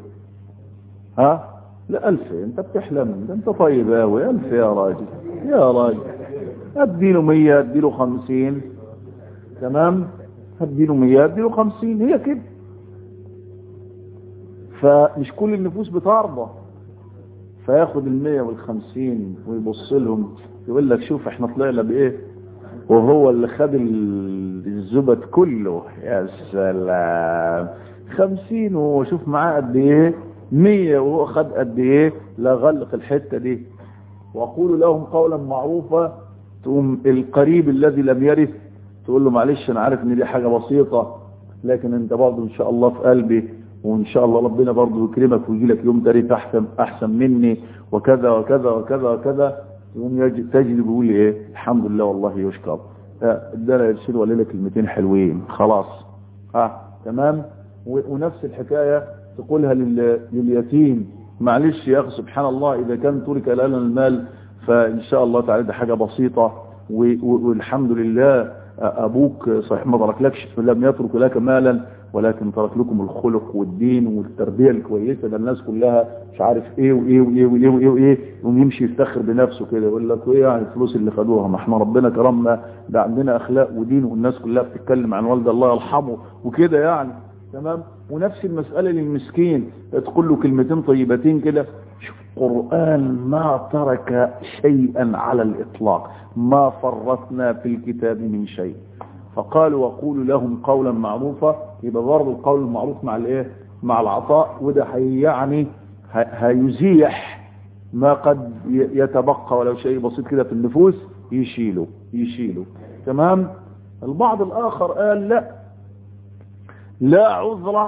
ها لا ألف انت بتحلم ده انت طيب اوي ألف يا راجل يا راجل هديله مية هديله خمسين تمام هديله مية هديله خمسين هي كده فمش كل النفوس بترضى فياخد المية والخمسين ويبص لهم يقول لك شوف احنا طلعنا بايه وهو اللي خد الزبد كله يا سلام خمسين وشوف معاه قد ايه مية وهو خد قد ايه لا غلق الحتة دي وقولوا لهم قولا معروفا تقوم القريب الذي لم يرث تقول له معلش انا عارف ان دي حاجة بسيطة لكن انت برضه ان شاء الله في قلبي وان شاء الله ربنا برضه يكرمك ويجي لك يوم تاريخ احسن احسن مني وكذا وكذا وكذا وكذا يوم تجد بيقول ايه الحمد لله والله يشكر ادانا يرسل ولا لك كلمتين حلوين خلاص اه تمام ونفس الحكايه تقولها لليتيم معلش يا اخي سبحان الله اذا كان ترك لنا المال فان شاء الله تعالى ده حاجه بسيطه والحمد لله ابوك صحيح ما تركلكش لم يترك لك مالا ولكن ترك لكم الخلق والدين والتربية الكويسة ده الناس كلها مش عارف ايه وايه وايه وايه وايه وايه يقوم يمشي يفتخر بنفسه كده يقول لك ايه يعني الفلوس اللي خدوها ما احنا ربنا كرمنا ده عندنا اخلاق ودين والناس كلها بتتكلم عن والد الله يرحمه وكده يعني تمام ونفس المسألة للمسكين تقول له كلمتين طيبتين كده شوف القرآن ما ترك شيئا على الإطلاق ما فرطنا في الكتاب من شيء فقالوا وقولوا لهم قولا معروفا يبقى برضه القول المعروف مع الايه مع العطاء وده هي يعني هيزيح ما قد يتبقى ولو شيء بسيط كده في النفوس يشيله يشيله تمام البعض الاخر قال لا لا عذر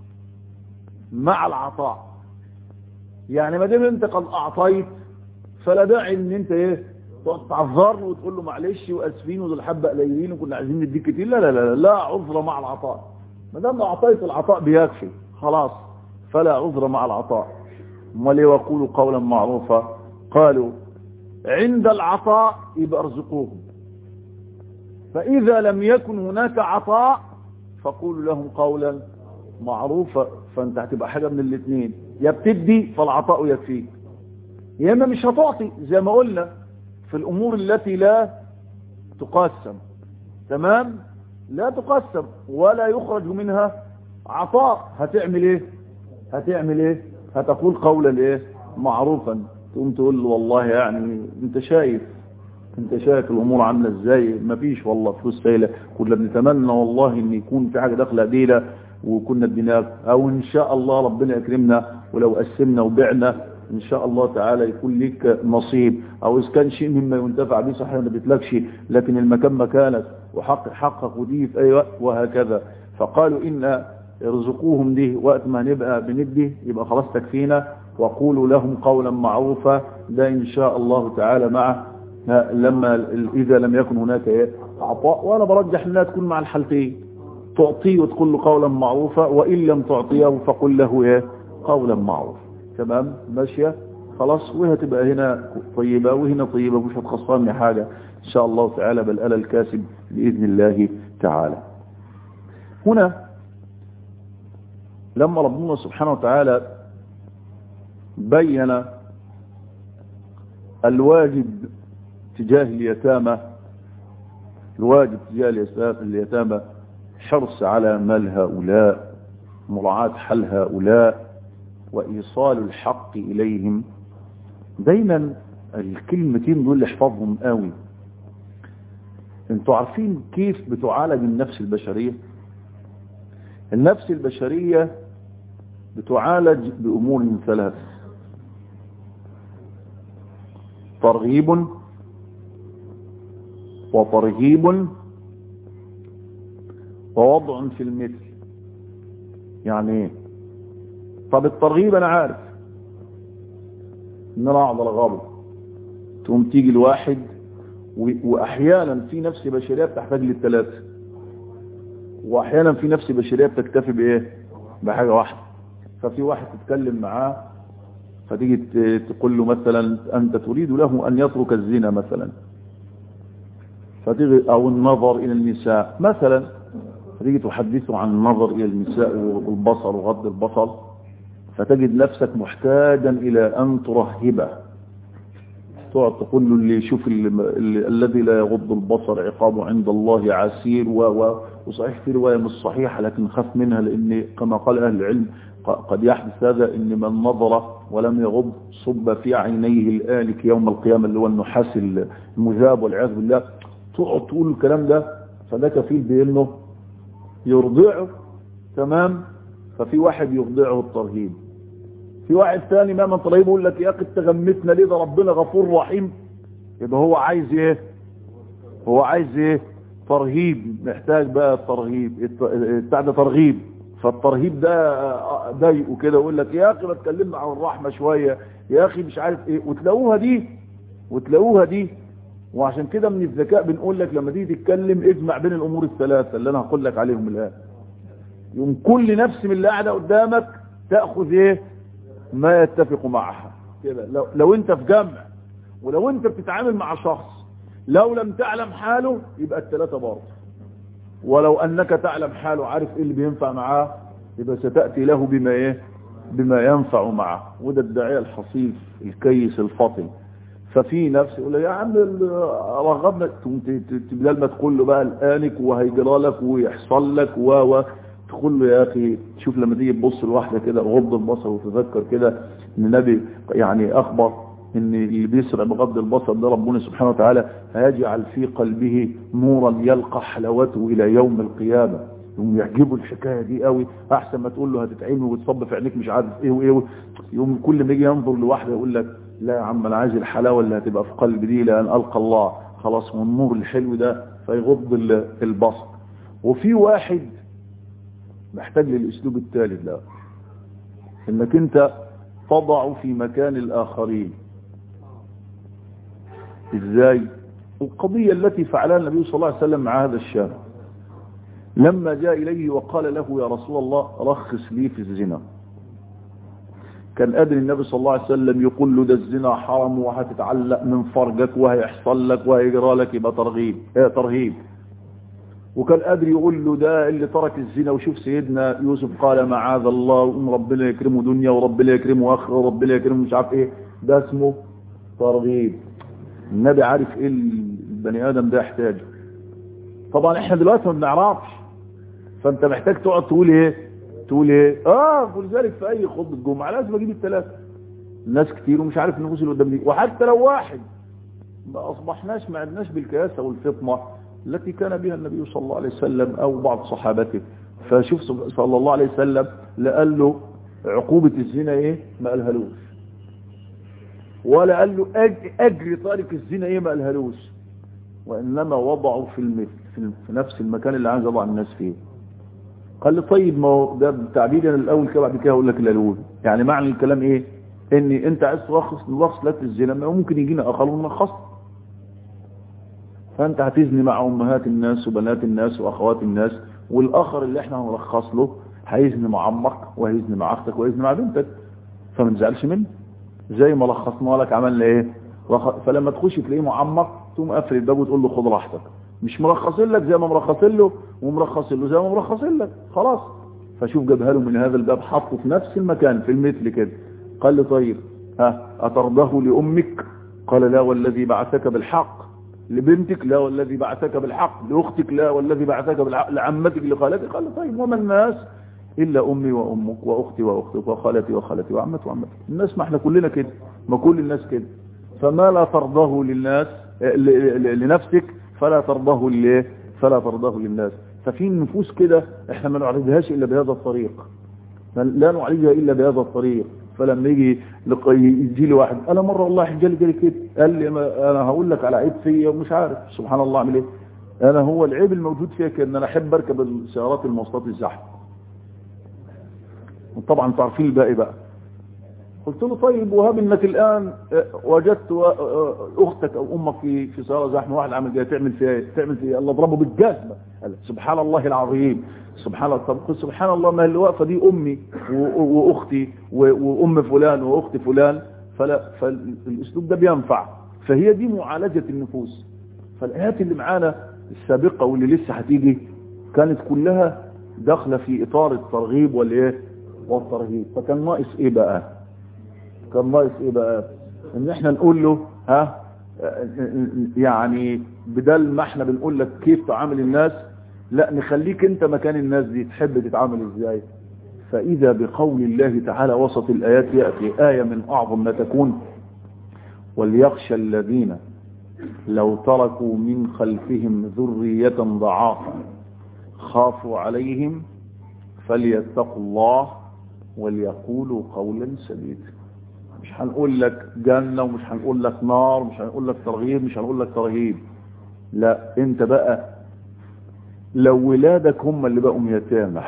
مع العطاء يعني ما دام انت قد اعطيت فلا داعي ان انت ايه تقعد تعذر وتقول له معلش واسفين ودول حبه قليلين وكنا عايزين نديك كتير لا لا لا لا عذر مع العطاء ما دام اعطيت العطاء بيكفي خلاص فلا عذر مع العطاء امال ايه وقولوا قولا معروفا قالوا عند العطاء يبقى ارزقوهم فإذا لم يكن هناك عطاء فقولوا لهم قولا معروفا فانت هتبقى حاجة من الاثنين يا بتدي فالعطاء يكفيك يا اما مش هتعطي زي ما قلنا في الامور التي لا تقسم تمام لا تقسم ولا يخرج منها عطاء هتعمل ايه هتعمل ايه هتقول قولا ايه معروفا تقوم تقول له والله يعني انت شايف انت شايف الامور عامله ازاي مفيش والله فلوس سايله كنا بنتمنى والله ان يكون في حاجه داخله ايدينا وكنا اديناك او ان شاء الله ربنا يكرمنا ولو قسمنا وبعنا ان شاء الله تعالى يكون لك نصيب او اذا كان شيء مما ينتفع به صحيح ما بيتلكش لكن المكان مكانك وحق حقك ودي في اي وقت وهكذا فقالوا ان ارزقوهم دي وقت ما نبقى بندي يبقى خلاص تكفينا وقولوا لهم قولا معروفا ده ان شاء الله تعالى مع لما اذا لم يكن هناك ايه عطاء وانا برجح انها تكون مع الحالتين تعطيه وتقول له قولا معروفا وان لم تعطيه فقل له ايه قولا معروفا تمام ماشيه خلاص وهتبقى هنا طيبه وهنا طيبه مش هتخسرني حاجه ان شاء الله تعالى بل انا الكاسب باذن الله تعالى هنا لما ربنا سبحانه وتعالى بين الواجب تجاه اليتامى الواجب تجاه اليتامى حرص على مال هؤلاء مراعاة حل هؤلاء وإيصال الحق إليهم دايما الكلمتين دول احفظهم قوي انتوا عارفين كيف بتعالج النفس البشرية النفس البشرية بتعالج بأمور من ثلاث ترغيب وترهيب ووضع في المثل يعني ايه طب الترغيب انا عارف ان انا اقعد ارغبه تقوم تيجي الواحد واحيانا في نفس بشريه بتحتاج للثلاثه واحيانا في نفس بشريه بتكتفي بايه بحاجه واحده ففي واحد تتكلم معاه فتيجي تقول له مثلا انت تريد له ان يترك الزنا مثلا فتيجي او النظر الى النساء مثلا فتيجي تحدثه عن النظر الى النساء والبصر وغض البصر فتجد نفسك محتاجا الى ان ترهبه تقعد تقول له اللي يشوف الذي لا يغض البصر عقابه عند الله عسير و و وصحيح في رواية مش صحيحة لكن خاف منها لأن كما قال أهل العلم قد يحدث هذا إن من نظر ولم يغض صب في عينيه الآلك يوم القيامة اللي هو النحاس المذاب والعياذ بالله تقعد تقول الكلام ده فده كفيل بأنه يرضعه تمام ففي واحد يرضعه الترهيب في واحد ثاني ما من طلعيه يقول لك يا اخي انت غمتنا ليه ده ربنا غفور رحيم يبقى هو عايز ايه هو عايز ايه ترهيب محتاج بقى الترهيب بتاع ده ترغيب فالترهيب ده ضايقه كده يقول لك يا اخي ما تكلمنا عن الرحمه شويه يا اخي مش عارف ايه وتلاقوها دي وتلاقوها دي وعشان كده من الذكاء بنقول لك لما تيجي تتكلم اجمع بين الامور الثلاثه اللي انا هقول لك عليهم الان يوم كل نفس من اللي قاعده قدامك تاخذ ايه ما يتفق معها كده لو, لو انت في جمع ولو انت بتتعامل مع شخص لو لم تعلم حاله يبقى الثلاثة برضه ولو انك تعلم حاله عارف ايه اللي بينفع معاه يبقى ستأتي له بما ايه بما ينفع معه وده الداعية الحصيف الكيس الفطن ففي نفس يقول يا عم رغبنا بدل ما تقول له بقى الانك وهيجرى لك ويحصل لك و تقول له يا اخي شوف لما تيجي تبص لواحده كده غض البصر وتذكر كده ان النبي يعني اخبر ان اللي بيسرع بغض البصر ده ربنا سبحانه وتعالى هيجعل في قلبه نورا يلقى حلاوته الى يوم القيامه يوم يعجبوا الحكايه دي قوي احسن ما تقول له هتتعمي وتصب في عينيك مش عارف ايه وايه يوم كل ما يجي ينظر لواحده يقول لك لا يا عم انا عايز الحلاوه اللي هتبقى في قلبي دي لان القى الله خلاص من النور الحلو ده فيغض البصر وفي واحد محتاج للاسلوب التالي ده انك انت تضع في مكان الاخرين ازاي القضية التي فعلها النبي صلى الله عليه وسلم مع هذا الشاب لما جاء اليه وقال له يا رسول الله رخص لي في الزنا كان قادر النبي صلى الله عليه وسلم يقول له ده الزنا حرام وهتتعلق من فرجك وهيحصل لك وهيجرى لك يبقى ترغيب ايه ترهيب وكان قادر يقول له ده اللي ترك الزنا وشوف سيدنا يوسف قال معاذ الله وان ربنا يكرمه دنيا وربنا يكرمه اخره وربنا يكرمه مش عارف ايه ده اسمه ترغيب النبي عارف ايه البني ادم ده يحتاجه طبعا احنا دلوقتي ما بنعرفش فانت محتاج تقعد تقول ايه تقول ايه اه ولذلك في اي خطبه جمعه لازم اجيب الثلاثه الناس كتير ومش عارف النفوس اللي قدام دي وحتى لو واحد ما اصبحناش ما عدناش بالكياسه والفطنه التي كان بها النبي صلى الله عليه وسلم او بعض صحابته فشوف صلى الله عليه وسلم لا قال له عقوبه الزنا ايه ما قالهالوش ولا قال له اجر تارك الزنا ايه ما قالهالوش وانما وضعه في المثل في نفس المكان اللي عايز يضع الناس فيه قال لي طيب ما هو ده تعبير انا الاول كده بعد كده هقول لك الاول يعني معنى الكلام ايه ان انت عايز ترخص نرخص لك الزنا ما ممكن يجينا اخر ونرخص فانت هتزني مع امهات الناس وبنات الناس واخوات الناس والاخر اللي احنا هنرخص له هيزني مع عمك وهيزني مع اختك وهيزني مع بنتك فما تزعلش منه زي ما لخصنا لك عملنا ايه فلما تخش تلاقيه مع عمك تقوم قافل الباب وتقول له خد راحتك مش مرخصين لك زي ما مرخصين له ومرخصين له زي ما مرخصين لك خلاص فشوف جابها له من هذا الباب حطه في نفس المكان في المثل كده قال لي طيب ها أترضاه لأمك قال لا والذي بعثك بالحق لبنتك لا والذي بعثك بالحق لأختك لا والذي بعثك بالحق لعمتك لخالتك قال لي طيب وما الناس إلا أمي وأمك وأختي وأختك وخالتي وخالتي وعمتي وعمتك الناس ما احنا كلنا كده ما كل الناس كده فما لا ترضاه للناس لنفسك فلا ترضاه لله فلا ترضاه للناس ففي نفوس كده احنا ما نعالجهاش الا بهذا الطريق لا نعالجها الا بهذا الطريق فلما يجي يجي لي واحد انا مره والله حجالي جالي كده قال لي انا هقول لك على عيب فيا ومش عارف سبحان الله اعمل ايه انا هو العيب الموجود فيا كان انا احب اركب السيارات المواصلات الزحمه وطبعا تعرفين الباقي بقى قلت له طيب وهاب انك الان وجدت اختك او امك في في سياره زحمه واحد عامل كده تعمل فيها ايه تعمل فيها الله اضربه بالجزمه قال سبحان الله العظيم سبحان الله طب سبحان الله ما اللي واقفه دي امي واختي وام فلان واخت فلان فلا فالاسلوب ده بينفع فهي دي معالجه النفوس فالايات اللي معانا السابقه واللي لسه هتيجي كانت كلها داخله في اطار الترغيب والايه والترهيب فكان ناقص ايه بقى كان ناقص ايه بقى ان احنا نقول له ها يعني بدل ما احنا بنقول لك كيف تعامل الناس لا نخليك انت مكان الناس دي تحب تتعامل ازاي فاذا بقول الله تعالى وسط الايات يأتي آية من اعظم ما تكون وليخشى الذين لو تركوا من خلفهم ذرية ضعافا خافوا عليهم فليتقوا الله وليقولوا قولا سديدا مش هنقول لك جنة ومش هنقول لك نار مش هنقول لك ترغيب مش هنقول لك ترهيب لا انت بقى لو ولادك هم اللي بقوا يتامى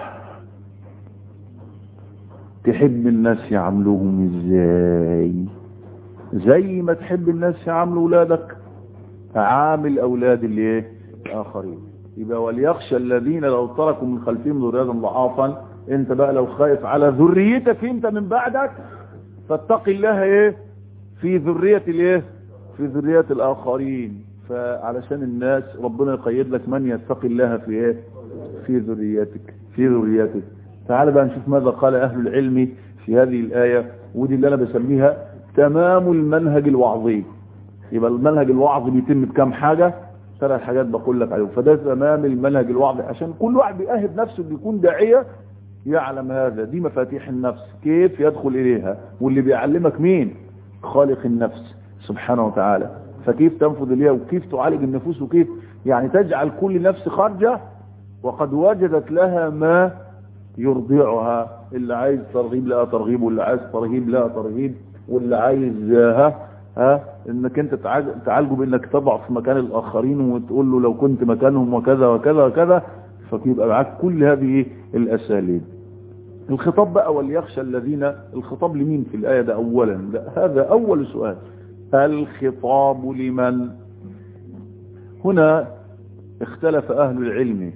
تحب الناس يعاملوهم ازاي زي ما تحب الناس يعاملوا ولادك عامل اولاد الايه الاخرين يبقى وليخشى الذين لو تركوا من خلفهم ذرية ضعافا انت بقى لو خايف على ذريتك انت من بعدك فاتق الله ايه في ذرية الايه في ذرية الاخرين فعلشان الناس ربنا يقيد لك من يتقي الله في ايه في ذريتك في ذريتك تعال بقى نشوف ماذا قال اهل العلم في هذه الايه ودي اللي انا بسميها تمام المنهج الوعظي يبقى المنهج الوعظي بيتم بكام حاجه ثلاث حاجات بقول لك عليهم فده تمام المنهج الوعظي عشان كل واحد بيأهب نفسه بيكون داعيه يعلم هذا دي مفاتيح النفس كيف يدخل إليها واللي بيعلمك مين خالق النفس سبحانه وتعالى فكيف تنفذ إليها وكيف تعالج النفوس وكيف يعني تجعل كل نفس خارجة وقد وجدت لها ما يرضعها اللي عايز ترغيب لا ترغيب واللي عايز ترهيب لا ترهيب واللي عايز ها ها انك انت تعالجه بانك تضع في مكان الاخرين وتقول له لو كنت مكانهم وكذا وكذا وكذا فيبقى معاك كل هذه الاساليب الخطاب بقى وليخشى الذين الخطاب لمين في الآية ده أولا ده هذا أول سؤال الخطاب لمن هنا اختلف أهل العلم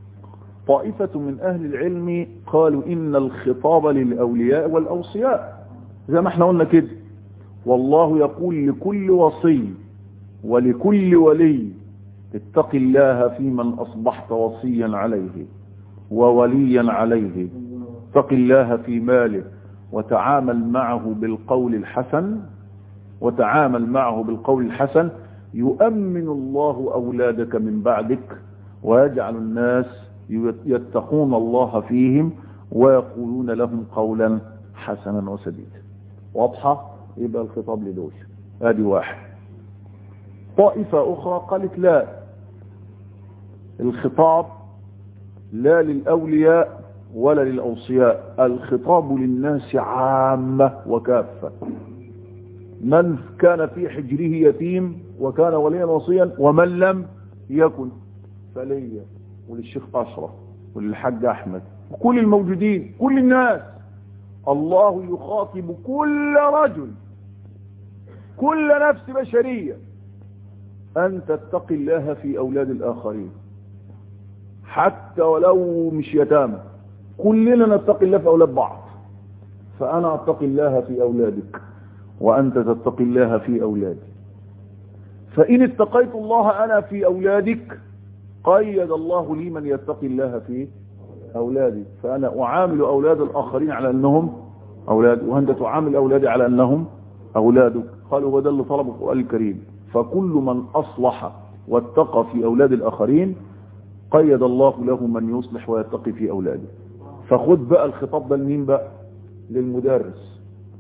طائفة من أهل العلم قالوا إن الخطاب للأولياء والأوصياء زي ما احنا قلنا كده والله يقول لكل وصي ولكل ولي اتق الله في من أصبحت وصيا عليه ووليا عليه اتق الله في ماله وتعامل معه بالقول الحسن وتعامل معه بالقول الحسن يؤمن الله أولادك من بعدك ويجعل الناس يتقون الله فيهم ويقولون لهم قولا حسنا وسديدا واضحة يبقى الخطاب لدول ادي واحد طائفة اخرى قالت لا الخطاب لا للأولياء ولا للأوصياء الخطاب للناس عامة وكافة من كان في حجره يتيم وكان وليا وصيا ومن لم يكن فليا وللشيخ أشرف وللحاج أحمد وكل الموجودين كل الناس الله يخاطب كل رجل كل نفس بشرية أن تتقي الله في أولاد الآخرين حتى ولو مش يتامى كلنا نتقي الله في أولاد بعض فأنا أتقي الله في أولادك وأنت تتقي الله في أولادي فإن اتقيت الله أنا في أولادك قيد الله لي من يتقي الله في أولادي فأنا أعامل أولاد الآخرين على أنهم أولاد وأنت تعامل أولادي على أنهم أولادك قالوا وده اللي طلبه القرآن الكريم فكل من أصلح واتقى في أولاد الآخرين قيد الله له من يصلح ويتقي في أولاده فخد بقى الخطاب ده لمين بقى للمدرس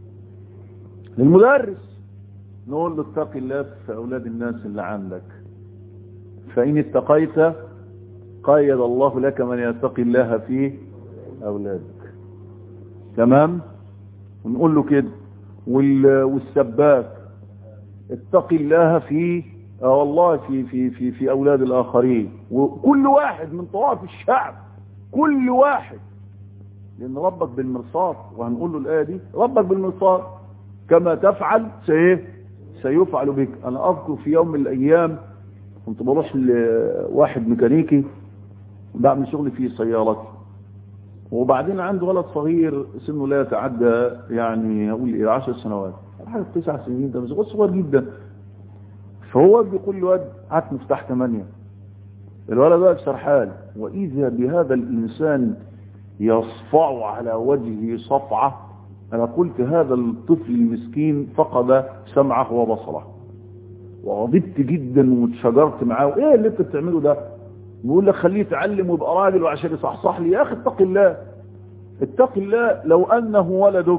للمدرس نقول له اتق الله في أولاد الناس اللي عندك فإن اتقيت قيد الله لك من يتقي الله في أولادك تمام ونقول له كده والسباك اتق الله في اه والله في في في في اولاد الاخرين وكل واحد من طوائف الشعب كل واحد لان ربك بالمرصاد وهنقول له الايه دي ربك بالمرصاد كما تفعل سيه سيفعل بك انا اذكر في يوم من الايام كنت بروح لواحد ميكانيكي بعمل شغلي في سيارتي وبعدين عنده ولد صغير سنه لا يتعدى يعني اقول ايه 10 سنوات حاجه تسع سنين ده صغير صغير جدا فهو بيقول الواد هات مفتاح 8 الولد واقف سرحان واذا بهذا الانسان يصفع على وجهه صفعه انا قلت هذا الطفل المسكين فقد سمعه وبصره وغضبت جدا واتشجرت معاه ايه اللي انت بتعمله ده بيقول لك خليه يتعلم ويبقى راجل وعشان يصحصح لي يا اخي اتق الله اتق الله لو انه ولدك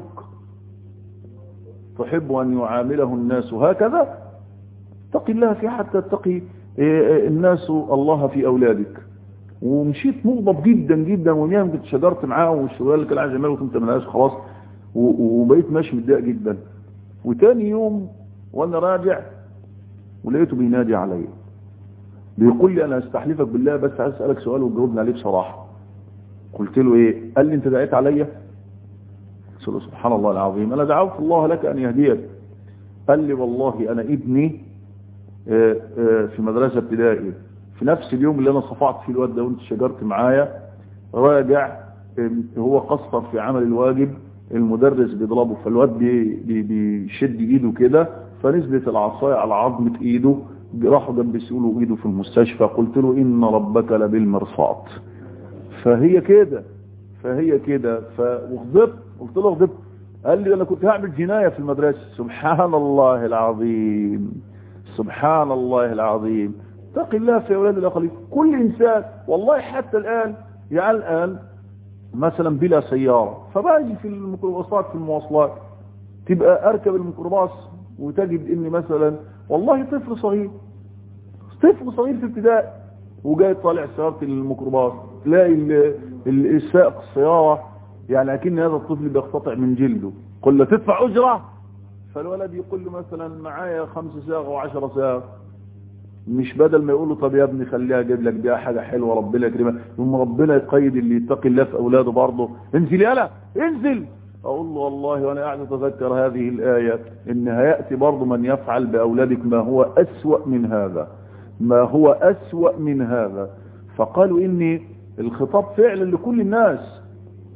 تحب ان يعامله الناس هكذا اتق الله في حتى اتقي الناس الله في اولادك ومشيت مغضب جدا جدا ويوم كنت شجرت معاه والشغال اللي كان عايز يعمله كنت ملهاش خلاص وبقيت ماشي متضايق جدا وتاني يوم وانا راجع ولقيته بينادي عليا بيقول لي انا استحلفك بالله بس عايز اسالك سؤال وتجاوبني عليه بصراحه قلت له ايه قال لي انت دعيت عليا قلت له سبحان الله العظيم انا دعوت الله لك ان يهديك قال لي والله انا ابني في مدرسه ابتدائي في نفس اليوم اللي انا صفعت فيه الواد ده وانت شجرت معايا راجع هو قصر في عمل الواجب المدرس بيضربه فالواد بي بي بيشد ايده كده فنزلت العصايه على عظمه ايده راحوا جنب سيقولوا ايده في المستشفى قلت له ان ربك لبالمرصاد فهي كده فهي كده فغضبت قلت له غضبت قال لي انا كنت هعمل جناية في المدرسة سبحان الله العظيم سبحان الله العظيم اتق الله في اولاد الاخرين كل انسان والله حتى الان يعني الان مثلا بلا سيارة فباجي في الميكروباصات في المواصلات تبقى اركب الميكروباص وتجد ان مثلا والله طفل صغير طفل صغير في ابتدائي وجاي طالع سيارة الميكروباص تلاقي السائق السيارة يعني اكن هذا الطفل بيقتطع من جلده قل له تدفع اجرة فالولد يقول له مثلا معايا خمس ساغ وعشر ساغ مش بدل ما يقول له طب يا ابني خليها اجيب لك بيها حاجه حلوه ربنا يكرمك ثم ربنا يقيد اللي يتقي الله في اولاده برضه انزل يلا انزل اقول له والله وانا قاعد اتذكر هذه الايه ان هياتي برضه من يفعل باولادك ما هو اسوا من هذا ما هو اسوا من هذا فقالوا اني الخطاب فعلا لكل الناس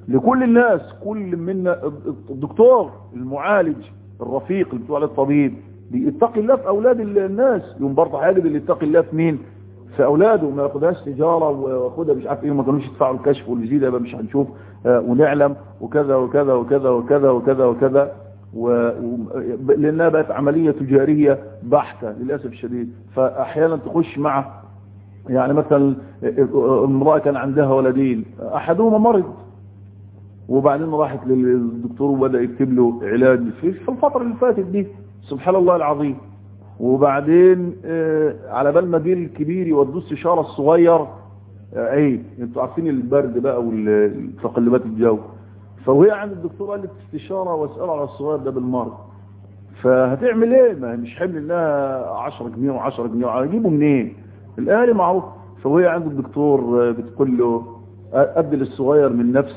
لكل الناس كل منا الدكتور المعالج الرفيق اللي بتوع الطبيب بيتقي الله في اولاد الناس يوم برضه هيجد اللي يتقي الله في مين في اولاده وما ياخدهاش تجاره وياخدها مش عارف ايه وما كانوش يدفعوا الكشف والجديد يبقى مش هنشوف آه ونعلم وكذا وكذا وكذا وكذا وكذا وكذا و... و... لانها بقت عمليه تجاريه بحته للاسف الشديد فاحيانا تخش مع يعني مثلا امراه كان عندها ولدين احدهما مرض وبعدين راحت للدكتور وبدا يكتب له علاج في الفتره اللي فاتت دي سبحان الله العظيم وبعدين آه على بال ما جه الكبير يودوه استشاره الصغير ايه آه انتوا عارفين البرد بقى والتقلبات الجو فوهي عند الدكتور قال لك استشاره واساله على الصغير ده بالمرض فهتعمل ايه ما مش حمل انها 10 جنيه و10 جنيه هجيبه منين الاهلي معروف فوهي عند الدكتور بتقول له ادي للصغير من نفس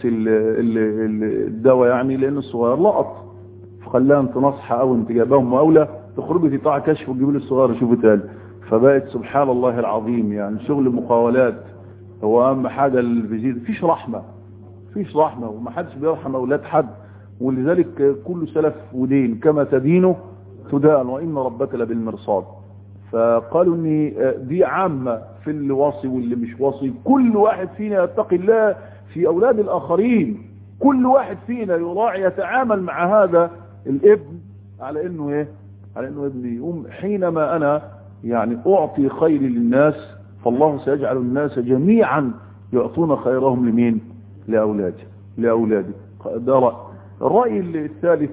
الدواء يعني لان الصغير لقط فخلاها انت نصحى او انت جايباهم مقاوله تخرجي تقطع كشف وتجيب لي الصغير يشوفه تاني فبقت سبحان الله العظيم يعني شغل مقاولات هو اهم حاجه الفيزيت مفيش رحمه مفيش رحمه ومحدش بيرحم اولاد حد ولذلك كل سلف ودين كما تدين تدان وان ربك لبالمرصاد فقالوا ان دي عامه في اللي واصي واللي مش واصي كل واحد فينا يتقي الله في اولاد الاخرين كل واحد فينا يراعي يتعامل مع هذا الابن على انه ايه على انه ابني يقوم حينما انا يعني اعطي خير للناس فالله سيجعل الناس جميعا يعطون خيرهم لمين لاولادي لاولادي ده رأي الرأي الثالث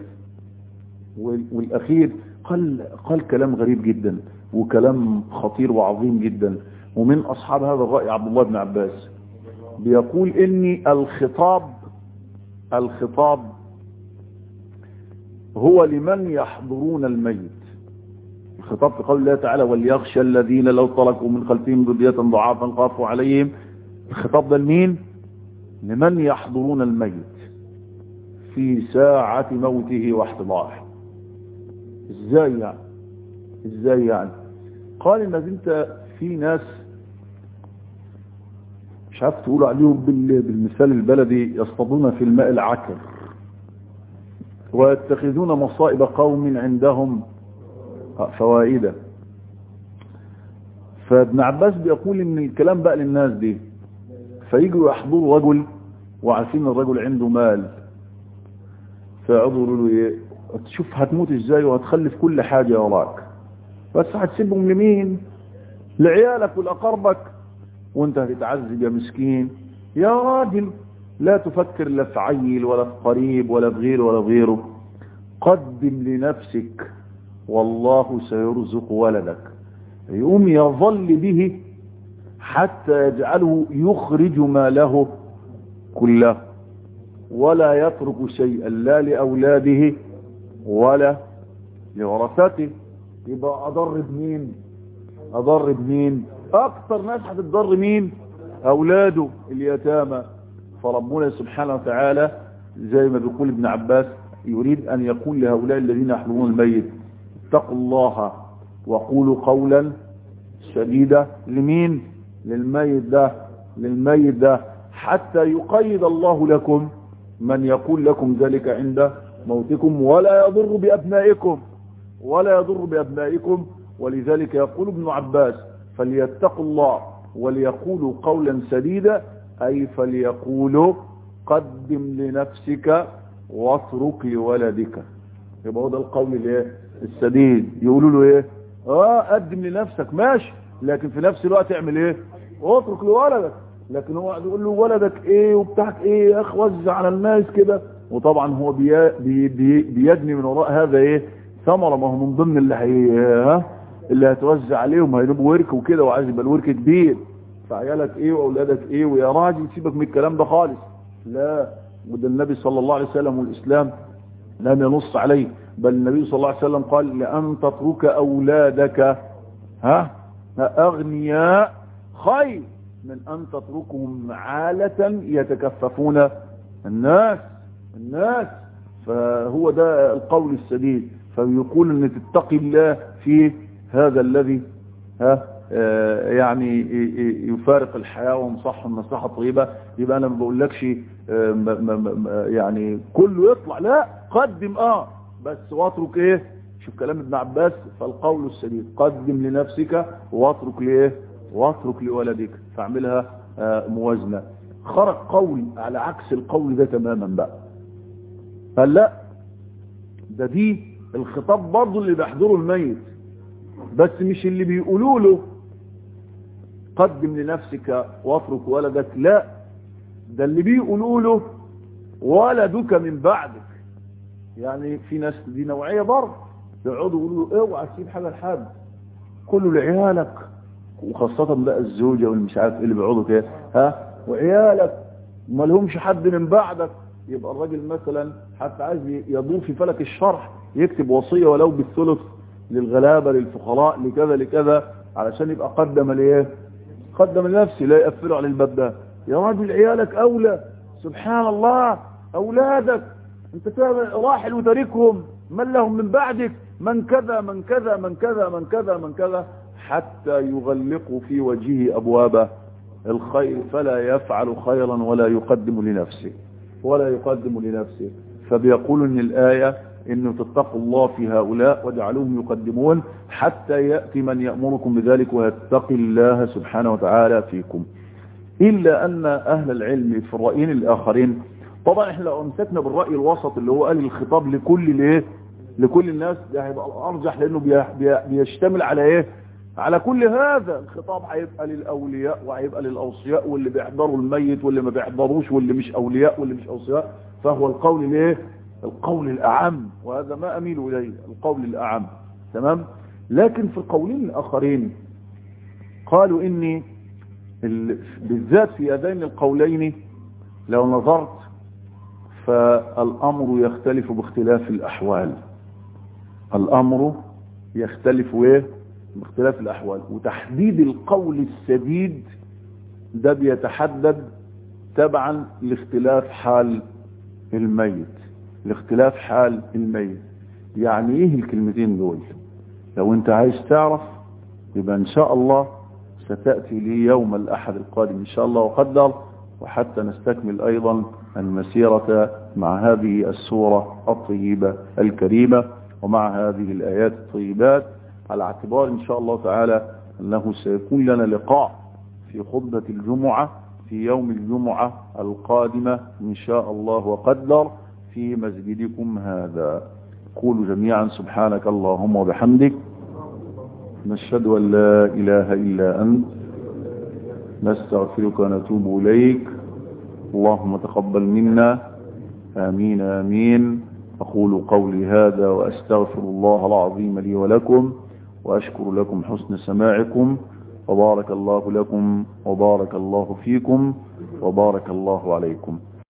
والاخير قال قال كلام غريب جدا وكلام خطير وعظيم جدا ومن اصحاب هذا الرأي عبد الله بن عباس بيقول اني الخطاب الخطاب هو لمن يحضرون الميت الخطاب في قول الله تعالى وليخشى الذين لو تركوا من خلفهم ذرية ضعافا خافوا عليهم الخطاب ده لمين لمن يحضرون الميت في ساعة موته واحتضاره ازاي يعني ازاي يعني قال انك انت في ناس مش عارف تقول عليهم بالمثال البلدي يصطادون في الماء العكر ويتخذون مصائب قوم عندهم فوائد فابن عباس بيقول ان الكلام بقى للناس دي فيجوا يحضروا رجل وعارفين الرجل عنده مال فيقعدوا يقولوا له ايه تشوف هتموت ازاي وهتخلف كل حاجة وراك بس هتسيبهم لمين لعيالك ولأقربك وانت هتتعذب يا مسكين يا راجل لا تفكر لا في عيل ولا في قريب ولا في غيره ولا في غيره قدم لنفسك والله سيرزق ولدك يقوم يظل به حتى يجعله يخرج ماله كله ولا يترك شيئا لا لأولاده ولا لورثته يبقى أضر بمين أضر بمين أكثر ناس هتضر مين أولاده اليتامى فربنا سبحانه وتعالى زي ما بيقول ابن عباس يريد أن يقول لهؤلاء الذين يحضرون الميت اتقوا الله وقولوا قولا شديدا لمين للميت ده للميت ده حتى يقيد الله لكم من يقول لكم ذلك عند موتكم ولا يضر بأبنائكم ولا يضر بأبنائكم ولذلك يقول ابن عباس فليتقوا الله وليقولوا قولا سديدا أي فليقولوا قدم لنفسك واترك لولدك يبقى هو ده القول الايه السديد يقولوا له ايه اه قدم لنفسك ماشي لكن في نفس الوقت اعمل ايه اترك لولدك لكن هو يقول له ولدك ايه وبتاعك ايه يا اخ وزع على الناس كده وطبعا هو بي بي بي بيجني من وراء هذا ايه ثمره ما هو من ضمن اللي هي ها اللي هتوزع عليهم هيجيبوا ورك وكده وعايز يبقى الورك كبير فعيالك ايه واولادك ايه ويا راجل سيبك من الكلام ده خالص لا وده النبي صلى الله عليه وسلم والاسلام لم ينص عليه بل النبي صلى الله عليه وسلم قال لأن تترك أولادك ها أغنياء خير من أن تتركهم عالة يتكففون الناس الناس فهو ده القول السديد فيقول ان تتقي الله في هذا الذي ها يعني يفارق الحياة ومصح النصيحة طيبة يبقى انا ما بقولكش يعني كله يطلع لا قدم اه بس واترك ايه شوف كلام ابن عباس فالقول السديد قدم لنفسك واترك لايه واترك لولدك فاعملها موازنة خرج قول على عكس القول ده تماما بقى قال لا ده دي الخطاب برضه اللي بيحضره الميت بس مش اللي بيقولوا له قدم لنفسك واترك ولدك لا ده اللي بيقولوا له ولدك من بعدك يعني في ناس دي نوعية برضه يقعدوا يقولوا له اوعى تسيب حاجة لحد كله لعيالك وخاصة بقى الزوجة والمش عارف ايه اللي بيقعدوا كده ها وعيالك ما لهمش حد من بعدك يبقى الراجل مثلا حتى عايز يدور في فلك الشرح يكتب وصية ولو بالثلث للغلابة للفقراء لكذا لكذا علشان يبقى قدم ليه قدم لنفسه لا يقفله على الباب ده يا راجل عيالك اولى سبحان الله اولادك انت راحل وتاركهم من لهم من بعدك من كذا من كذا من كذا من كذا من كذا حتى يغلقوا في وجهه ابواب الخير فلا يفعل خيرا ولا يقدم لنفسه ولا يقدم لنفسه فبيقول ان الآية انه تتقوا الله في هؤلاء واجعلوهم يقدمون حتى يأتي من يأمركم بذلك ويتقي الله سبحانه وتعالى فيكم إلا أن أهل العلم في الرأيين الآخرين طبعا احنا لو امسكنا بالرأي الوسط اللي هو قال الخطاب لكل ليه لكل الناس ده هيبقى الأرجح لأنه بيشتمل على ايه على كل هذا الخطاب هيبقى للأولياء وهيبقى للأوصياء واللي بيحضروا الميت واللي ما بيحضروش واللي مش أولياء واللي مش أوصياء فهو القول ليه القول الأعم وهذا ما أميل إليه القول الأعم تمام لكن في القولين الآخرين قالوا إني بالذات في هذين القولين لو نظرت فالأمر يختلف باختلاف الأحوال الأمر يختلف ايه باختلاف الأحوال وتحديد القول السديد ده بيتحدد تبعا لاختلاف حال الميت لاختلاف حال الميت يعني ايه الكلمتين دول لو انت عايز تعرف يبقى ان شاء الله ستأتي لي يوم الأحد القادم إن شاء الله وقدر وحتى نستكمل أيضا المسيرة مع هذه السورة الطيبة الكريمة ومع هذه الآيات الطيبات على اعتبار إن شاء الله تعالى أنه سيكون لنا لقاء في خطبة الجمعة في يوم الجمعة القادمة إن شاء الله وقدر في مسجدكم هذا قولوا جميعا سبحانك اللهم وبحمدك نشهد أن لا إله إلا أنت نستغفرك ونتوب إليك اللهم تقبل منا آمين آمين أقول قولي هذا وأستغفر الله العظيم لي ولكم وأشكر لكم حسن سماعكم وبارك الله لكم وبارك الله فيكم وبارك الله عليكم